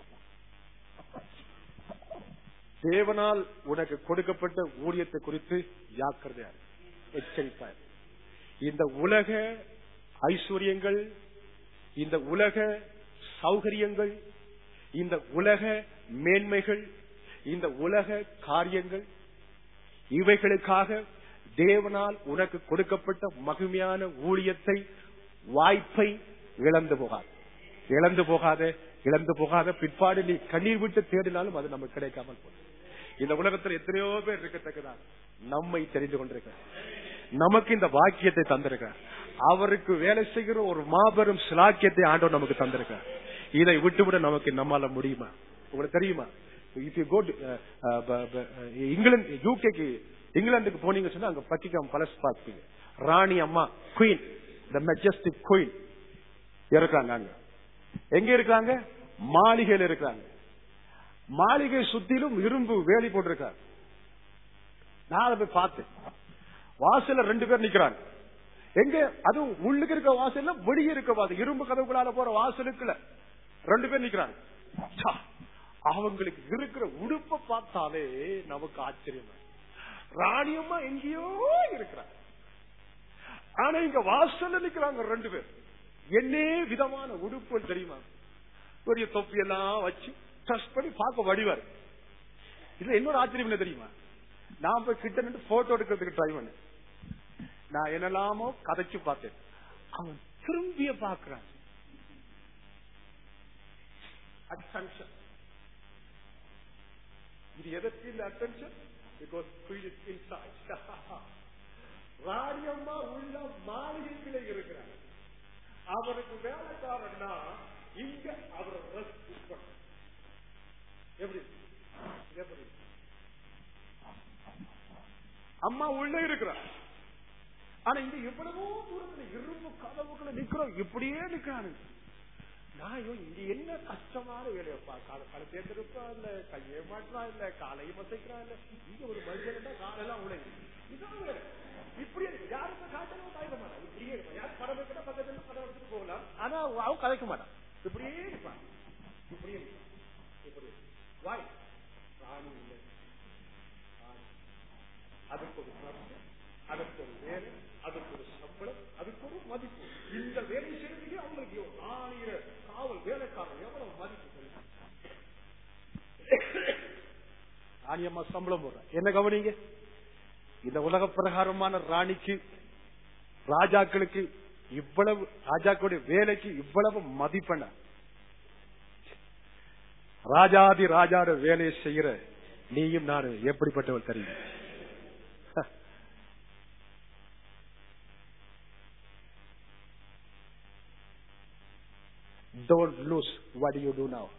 தேவனால் உனக்கு கொடுக்கப்பட்ட ஊழியத்தை குறித்து ஜாக்கிரதையா இரு. எச்சரிப்பா இரு. இந்த உலக ஐஸ்வர்யங்கள் இந்த உலக சௌகரியங்கள் இந்த உலக மேன்மைகள் இந்த உலக காரியங்கள் இவைகளுக்காக தேவனால் உனக்கு கொடுக்கப்பட்ட மகிமையான ஊழியத்தை வாய்ப்பை இழந்து போகாது இழந்து போகாத இழந்து போகாத பிற்பாடு நீ கண்ணீர் விட்டு தேடினாலும் அது நமக்கு கிடைக்காமல் போகும் இந்த உலகத்தில் எத்தனையோ பேர் இருக்கத்தக்கதான் நம்மை தெரிந்து கொண்டிருக்கிறார் நமக்கு இந்த வாக்கியத்தை தந்திருக்கிறார் அவருக்கு வேலை செய்கிற ஒரு மாபெரும் சிலாக்கியத்தை ஆண்டவர் நமக்கு தந்திருக்கிறார் இதை விட்டுவிட நமக்கு நம்மால முடியுமா உங்களுக்கு தெரியுமா இஃப் யூ கோ இங்கிலாந்து யூகேக்கு இங்கிலாந்துக்கு போனீங்க சொன்னா அங்க பக்கிகாம் பலஸ் பார்ப்பீங்க ராணி அம்மா குயின் த மெஜஸ்டிக் குயின் இருக்காங்க அங்க எங்க இருக்காங்க மாளிகையில் இருக்காங்க மாளிகை சுத்திலும் இரும்பு வேலி போட்டிருக்காங்க நான் அதை போய் பார்த்தேன் வாசல்ல ரெண்டு பேர் நிக்கிறாங்க எங்க அதுவும் உள்ளுக்கு இருக்க வாசல்ல வெளியே இருக்க வாசல் இரும்பு கதவுகளால போற வாசலுக்குள்ள ரெண்டு பேர் நிக்கிறாங்க ச்சா, அவங்களுக்கு இருக்கிற உடுப்பை பார்த்தாலே நமக்கு ஆச்சரியமா ராணியம்மா எங்கேயோ இருக்கிறாங்க ஆனா இங்க வாசல்ல நிக்கிறாங்க ரெண்டு பேர் என்னே விதமான உடுப்பு தெரியுமா பெரிய தொப்பி எல்லாம் வச்சு டஸ்ட் பண்ணி பார்க்க வடிவார் இதுல இன்னொரு ஆச்சரியம் என்ன தெரியுமா நான் போய் கிட்ட நின்று போட்டோ எடுக்கிறதுக்கு ட்ரை பண்ணேன் நான் என்னெல்லாமோ கதைச்சு பார்த்தேன் அவன் திரும்பிய பார்க்கிறான் அட்டென்ஷன் இது எதற்கு இந்த அட்டென்ஷன் பிகாஸ் இன்சைட் ராணியம்மா உள்ள மாளிகைக்குள்ளே இருக்கிறார் அவருக்கு வேலைக்காரன்னா இங்க அவர் ரெஸ்ட் பண்ண எப்படி எப்படி அம்மா உள்ள இருக்கிறார் ஆனா இங்க எவ்வளவோ தூரத்துல இரும்பு கதவுக்குள்ள நிக்கிறோம் இப்படியே நிக்கிறானுங்க நான் ஐயோ, இங்க என்ன கஷ்டமான வேலையப்பா காலை காலை தேர்ந்தெடுப்பா இல்ல கையே மாட்டுறான் இல்ல காலையும் மசைக்கிறான் இல்ல இங்க ஒரு மனுஷன் காலெல்லாம் உழைக்கு இதான் வேலை இப்படியே இருக்கு. யாருக்கும் காய்ச்சலும் காய்க்க மாட்டான் இப்படியே இருப்பான் யாரும் படம் வைக்கிற பக்கத்துல படம் எடுத்துட்டு போகலாம் ஆனா அவன் கதைக்க மாட்டான் இப்படியே இருப்பான் இப்படியே இருப்பான் இப்படி வாய் ராணி இல்லை ராணி. அதுக்கு ஒரு மருந்து அதற்கு ஒரு வேலை அதுக்கு ஒரு சம்பளம் அதுக்கு ஒரு மதிப்பு இந்த வேலை செய்யறதுக்கே அவங்களுக்கு எவ்வளவு ஆயிரம் காவல் வேலைக்காரன் எவ்வளவு மதிப்பு தெரியுமா? ராணியம்மா சம்பளம் போடுற என்ன கவனிங்க இந்த உலக பிரகாரமான ராணிக்கு ராஜாக்களுக்கு இவ்வளவு ராஜாக்களுடைய வேலைக்கு இவ்வளவு மதிப்பெண்ண ராஜாதி ராஜாட வேலையை செய்யற நீயும் நானும் எப்படிப்பட்டவள் தெரியும் Don't lose what you do now.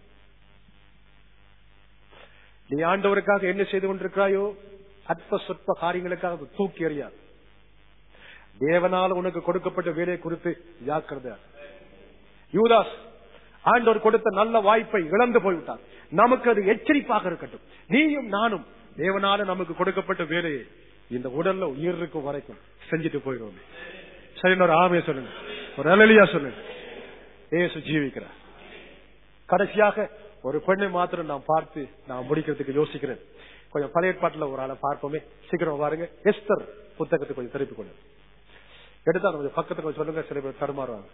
நீ ஆண்டவருக்காக என்ன செய்து கொண்டிருக்கிறாயோ அற்ப சொற்ப காரியங்களுக்காக தூக்கி எறியாது தேவனால் உனக்கு கொடுக்கப்பட்ட வேலையை குறித்து ஜாக்கிரதையா யூதாஸ் ஆண்டவர் கொடுத்த நல்ல வாய்ப்பை இழந்து போய்விட்டார் நமக்கு அது எச்சரிப்பாக இருக்கட்டும் நீயும் நானும் தேவனால நமக்கு கொடுக்கப்பட்ட வேலையை இந்த உடல்ல உயிர் இருக்கும் வரைக்கும் செஞ்சுட்டு போயிடுவோம் சரி ஒரு ஆமே சொல்லுங்க ஒரு அலலியா சொல்லுங்க ஏசு ஜீவிக்கிறார் கடைசியாக ஒரு பெண்ணை மாத்திரம் நான் பார்த்து நான் முடிக்கிறதுக்கு யோசிக்கிறேன் கொஞ்சம் பழைய ஏற்பாட்டுல ஒரு ஆளை பார்ப்போமே சீக்கிரம் பாருங்க எஸ்தர் புத்தகத்தை கொஞ்சம் திருப்பிக் கொண்டு எடுத்தா கொஞ்சம் பக்கத்துல கொஞ்சம் சொல்லுங்க சில பேர் தடுமாறுவாங்க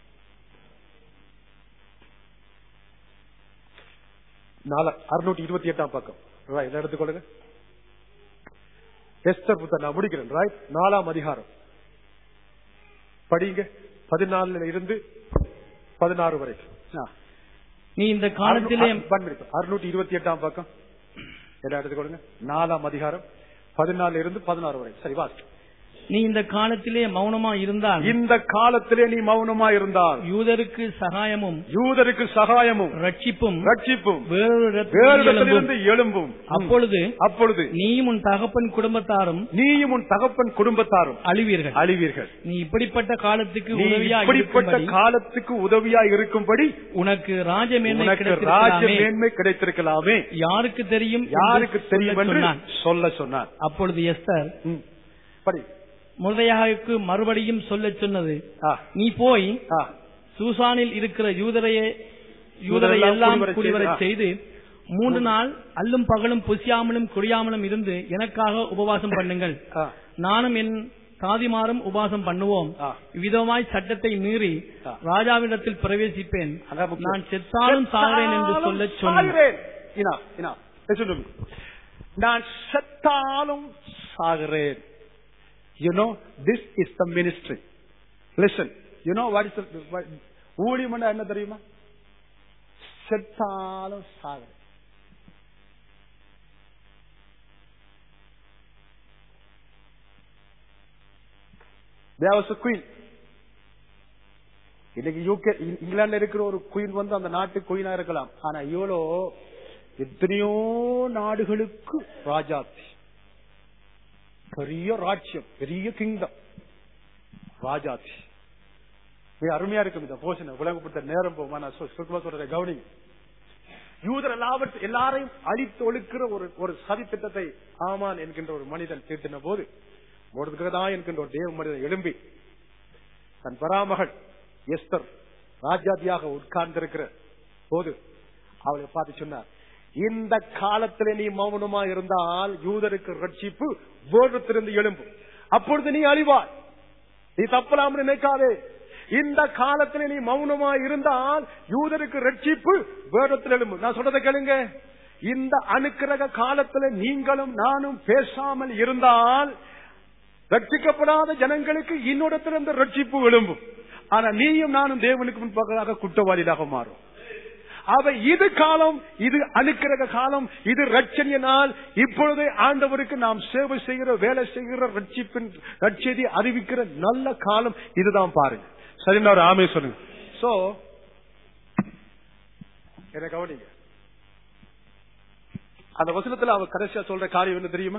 நாலு அறுநூற்றி இருபத்தி எட்டாம் பக்கம் Right, இதை எடுத்துக்கொள்ளுங்க எஸ்தர் புத்தகம் நான் முடிக்கிறேன் ரைட் நாலாம் அதிகாரம் படிங்க பதினாலுல இருந்து பதினாறு வரைக்கும் ஆ. நீ இந்த காலத்திலே அறுநூ- one minute. அறுநூற்றி இருபத்தி எட்டாம் பக்கம் எல்லா இடத்துக்கு கொடுங்க நாலாம் அதிகாரம் பதினாலுல இருந்து பதினாறு வரை சரி வாசி நீ இந்த காலத்திலே மௌனமா இருந்தால் இந்த காலத்திலே நீ மௌனமா இருந்தால் யூதருக்கு சகாயமும் யூதருக்கு சகாயமும் ரட்சிப்பும் ரட்சிப்பும் வேறொரு வேறு இடத்திலிருந்து இடத்திலிருந்து எழும்பும் அப்பொழுது அப்பொழுது நீயும் உன் தகப்பன் குடும்பத்தாரும் நீயும் உன் தகப்பன் குடும்பத்தாரும் அழிவீர்கள் அழிவீர்கள் நீ இப்படிப்பட்ட காலத்துக்கு நீ உதவியா இப்படிப்பட்ட இருக்கும்படி காலத்துக்கு உதவியா இருக்கும்படி உனக்கு ராஜமேன்மை உனக்கு ராஜ கிடைத்திருக்கலாமே மேன்மை கிடைத்திருக்கலாமே யாருக்கு தெரியும் என்று யாருக்கு தெரியும் சொல்லச் என்று சொன்னான் சொல்ல சொன்னார் அப்பொழுது எஸ்தர் ம். படி முருதையாவுக்கு மறுபடியும் சொல்லச் சொன்னது ஆ, நீ போய் ஆ. சூசானில் இருக்கிற யூதரையே யூதரை யூதரெல்லாம் எல்லாம் குடிவரச் குடிவரச் செய்து, செய்து மூன்று நாள் அல்லும் பகலும் புசியாமலும் குடியாமலும் இருந்து எனக்காக உபவாசம் பண்ணுங்கள் ஆ. நானும் என் தாதிமாரும் உபவாசம் பண்ணுவோம் ஆ. விதமாய் சட்டத்தை மீறி ஆ. ராஜாவிடத்தில் பிரவேசிப்பேன் அதான் முக்கியம். நான் செத்தாலும் சாகிறேன் என்று சொல்ல சொன்னேன் சாகிறேன். Enough, enough. Listen to me. நான் செத்தாலும் சாகிறேன் you know this is the ministry listen you know what is ஊழியம்னா என்ன தெரியுமா செத்தாலும் சாகிறேன் There was a queen. இன்னைக்கு யூகே இங்கிலாந்துல இருக்கிற ஒரு குயின் வந்து அந்த நாட்டு குயினா இருக்கலாம் ஆனா இவ்வளோ எத்தனையோ நாடுகளுக்கு ராஜாத்தி பெரிய ராஜ்யம் பெரிய கிங்டம் ராஜாத்தி மிக அருமையா இருக்கும் இந்த போஷனை விளங்கப்பட்ட நேரம் போமா நான் சொ- சுருக்கமா சொல்றேன் கவனி யூதர் எல்லாவற்றை எல்லாரையும் அழித்து ஒழுக்கிற ஒரு ஒரு சதி திட்டத்தை ஆமான் என்கின்ற ஒரு மனிதன் தீர்த்தின போது தான் என்கின்ற ஒரு தேவ மனிதன் எழும்பி தன் பராமகள் எஸ்தர் ராஜாதியாக உட்கார்ந்திருக்கிற போது அவளை பார்த்து சொன்னார் இந்த காலத்திலே நீ மௌனமா இருந்தால் யூதருக்கு ரட்சிப்பு வேடத்திலிருந்து எழும்பும் அப்பொழுது நீ அழிவாய் நீ தப்பலாம் நினைக்காதே இந்த காலத்துல நீ மௌனமா இருந்தால் யூதருக்கு ரட்சிப்பு வேடத்தில் எழும்பும் நான் சொல்றதை கேளுங்க இந்த அனுக்கிரக காலத்துல நீங்களும் நானும் பேசாமல் இருந்தால் ரட்சிக்கப்படாத ஜனங்களுக்கு இன்னொருத்திலிருந்து ரட்சிப்பு எழும்பும் ஆனா நீயும் நானும் தேவனுக்கு முன்பாக குற்றவாளியாக மாறும் அவ இது காலம் இது அனுக்கிரக காலம் இது ரட்சணிய நாள் இப்பொழுதே ஆண்டவருக்கு நாம் சேவை செய்கிற வேலை செய்கிற ரட்சிப்பின் ரட்சதி அறிவிக்கிற நல்ல காலம் இதுதான் பாருங்க சரிங்களா ஒரு ஆமே சொல்லுங்க சோ என்ன கவனிங்க அந்த வசனத்துல அவ கடைசியா சொல்ற காரியம் என்ன தெரியுமா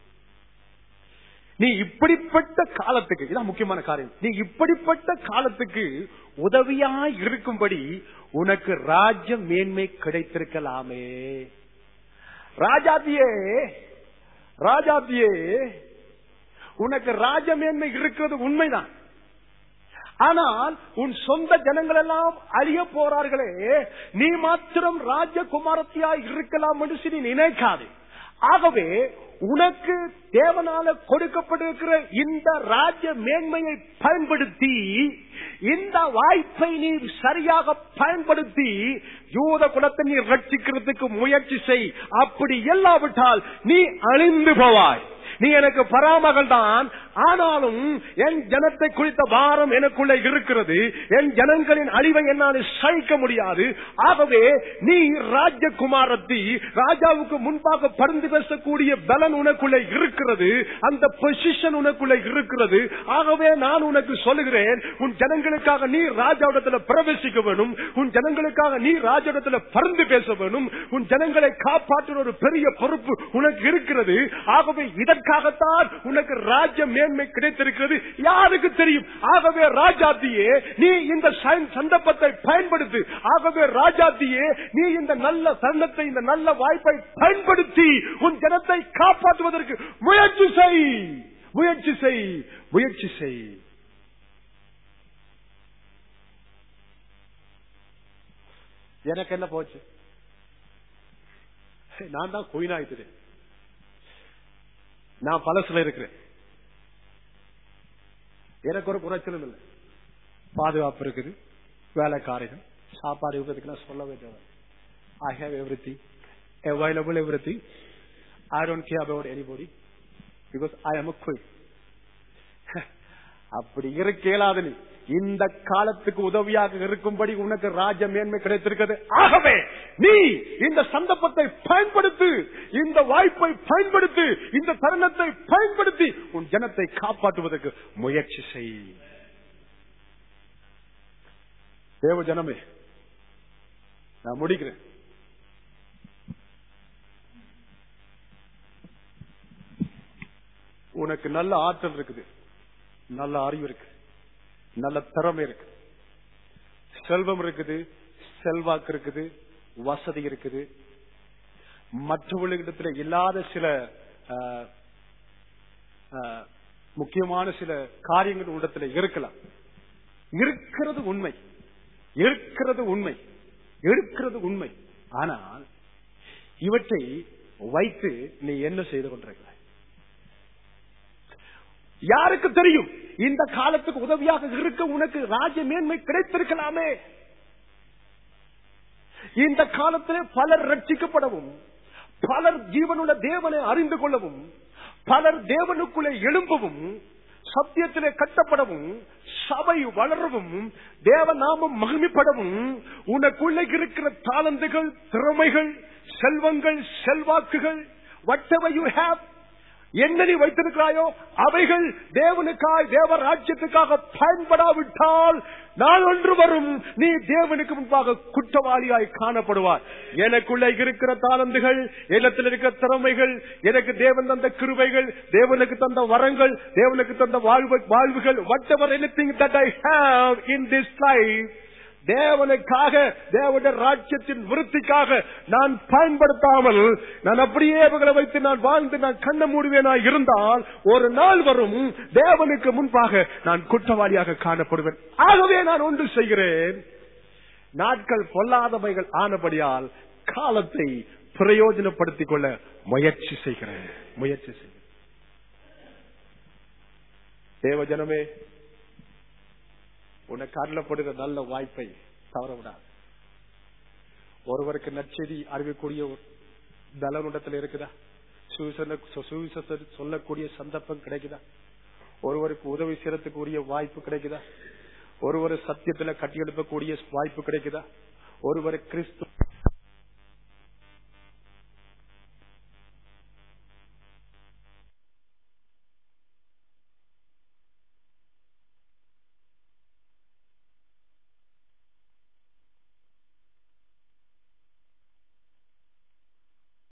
நீ இப்படிப்பட்ட காலத்துக்கு இதான் முக்கியமான காரியம் நீ இப்படிப்பட்ட காலத்துக்கு உதவியா இருக்கும்படி உனக்கு ராஜ்ய மேன்மை கிடைத்திருக்கலாமே ராஜாத்தியே ராஜாத்தியே உனக்கு ராஜ மேன்மை இருக்கிறது உண்மைதான் ஆனால் உன் சொந்த ஜனங்கள் எல்லாம் அழிய போறார்களே நீ மாத்திரம் ராஜகுமாரத்தியா இருக்கலாம் என்று நீ நினைக்காதே ஆகவே உனக்கு தேவனால கொடுக்கப்பட்டிருக்கிற இந்த ராஜ்ய மேன்மையை பயன்படுத்தி இந்த வாய்ப்பை நீ சரியாக பயன்படுத்தி யூத குலத்தை நீ ரட்சிக்கிறதுக்கு முயற்சி செய் அப்படி இல்லாவிட்டால் நீ அழிந்து போவாய் நீ எனக்கு பராமகள் தான் ஆனாலும் என் ஜனத்தை குறித்த பாரம் எனக்குள்ள இருக்கிறது என் ஜனங்களின் அழிவை என்னால் சகிக்க முடியாது ஆகவே நீ ராஜகுமாரத்தி ராஜாவுக்கு முன்பாக பருந்து பேசக்கூடிய பலன் உனக்குள்ள இருக்கிறது அந்த பொசிஷன் உனக்குள்ள இருக்கிறது ஆகவே நான் உனக்கு சொல்லுகிறேன் உன் ஜனங்களுக்காக நீ ராஜாவிடத்துல பிரவேசிக்க வேணும் உன் ஜனங்களுக்காக நீ ராஜாவிடத்துல பருந்து பேச வேணும் உன் ஜனங்களை காப்பாற்றுற ஒரு பெரிய பொறுப்பு உனக்கு இருக்கிறது ஆகவே இதற்காகத்தான் உனக்கு ராஜ்ய மேன்மை கிடைத்திருக்கிறது யாருக்கு தெரியும் ஆகவே ராஜாத்தியே நீ இந்த ச- சந்தர்ப்பத்தை பயன்படுத்து ஆகவே ராஜாத்தியே நீ இந்த நல்ல தருணத்தை இந்த நல்ல வாய்ப்பை பயன்படுத்தி உன் ஜனத்தை காப்பாற்றுவதற்கு முயற்சி செய் முயற்சி செய் முயற்சி செய் எனக்கு என்ன போச்சு நான் தான் குயின் ஆயிட்டுறேன் நான் பழசுல இருக்கிறேன் எனக்கு ஒரு குறைச்சலும் இல்லை பாதுகாப்பு இருக்குது வேலைக்காரர்கள் சாப்பாடு இருக்கிறதுக்கு நான் சொல்லவே தேவை I have everything available everything I don't care about anybody because I am queen அப்படி இருக்க இயலாது நீ இந்த காலத்துக்கு உதவியாக இருக்கும்படி உனக்கு ராஜ மேன்மை கிடைத்திருக்கிறது ஆகவே நீ இந்த சந்தர்ப்பத்தை பயன்படுத்து இந்த வாய்ப்பை பயன்படுத்தி இந்த தருணத்தை பயன்படுத்தி உன் ஜனத்தை காப்பாற்றுவதற்கு முயற்சி செய் தேவ ஜனமே நான் முடிக்கிறேன் உனக்கு நல்ல ஆற்றல் இருக்குது நல்ல அறிவு இருக்கு நல்ல திறமை இருக்கு செல்வம் இருக்குது செல்வாக்கு இருக்குது வசதி இருக்குது மற்றவர்களிடத்தில் இல்லாத சில ஆஹ், ஆஹ், முக்கியமான சில காரியங்கள் உடத்துல இருக்கலாம் இருக்கிறது உண்மை இருக்கிறது உண்மை இருக்கிறது உண்மை ஆனால் இவற்றை வைத்து நீ என்ன செய்து கொண்டிருக்கிறாய் யாருக்கு தெரியும் இந்த காலத்துக்கு உதவியாக இருக்க உனக்கு ராஜ மேன்மை கிடைத்திருக்கலாமே இந்த காலத்திலே பலர் ரட்சிக்கப்படவும் பலர் ஜீவனுள்ள தேவனை அறிந்து கொள்ளவும் பலர் தேவனுக்குள்ளே எழும்பவும் சத்தியத்திலே கட்டப்படவும் சபை வளரவும் தேவ நாமம் மகிமைப்படவும் உனக்குள்ளே இருக்கிற தாளந்துகள் திறமைகள் செல்வங்கள் செல்வாக்குகள் whatever you have என்ன நீ வைத்திருக்கிறாயோ அவைகள் தேவனுக்காய் தேவ ராஜ்யத்துக்காக பயன்படாவிட்டால் நாள் ஒன்று வரும் நீ தேவனுக்கு முன்பாக குற்றவாளியாய் காணப்படுவார் எனக்குள்ள இருக்கிற தாளந்துகள் என்னத்தில் இருக்கிற திறமைகள் எனக்கு தேவன் தந்த கிருபைகள் தேவனுக்கு தந்த வரங்கள் தேவனுக்கு தந்த வாழ்வு வாழ்வுகள் whatever anything that I have in this life தேவனுக்காக தேவனுடைய ராஜ்யத்தின் விருத்திக்காக நான் பயன்படுத்தாமல் நான் அப்படியே இவங்களை வைத்து நான் வாழ்ந்து நான் கண்ண மூடுவேனா இருந்தால் ஒரு நாள் வரும் தேவனுக்கு முன்பாக நான் குற்றவாளியாக காணப்படுவேன் ஆகவே நான் ஒன்று செய்கிறேன் நாட்கள் பொல்லாதவைகள் ஆனபடியால் காலத்தை பிரயோஜனப்படுத்திக் கொள்ள முயற்சி செய்கிறேன் முயற்சி செய்கிறேன் தேவ ஜனமே உனக்கு அருளப்படுகிற நல்ல வாய்ப்பை தவற விடாது ஒருவருக்கு நற்செய்தி அறிவிக்கூடிய ஒரு பலனுடத்தில் இருக்குதா சுவிசன- சு- சுவிசேஷத்தை சொல்லக்கூடிய சந்தர்ப்பம் கிடைக்குதா ஒருவருக்கு உதவி செய்யறதுக்கு உரிய வாய்ப்பு கிடைக்குதா ஒருவர் சத்தியத்துல கட்டியெழுப்பக்கூடிய வாய்ப்பு கிடைக்குதா ஒருவர் கிறிஸ்து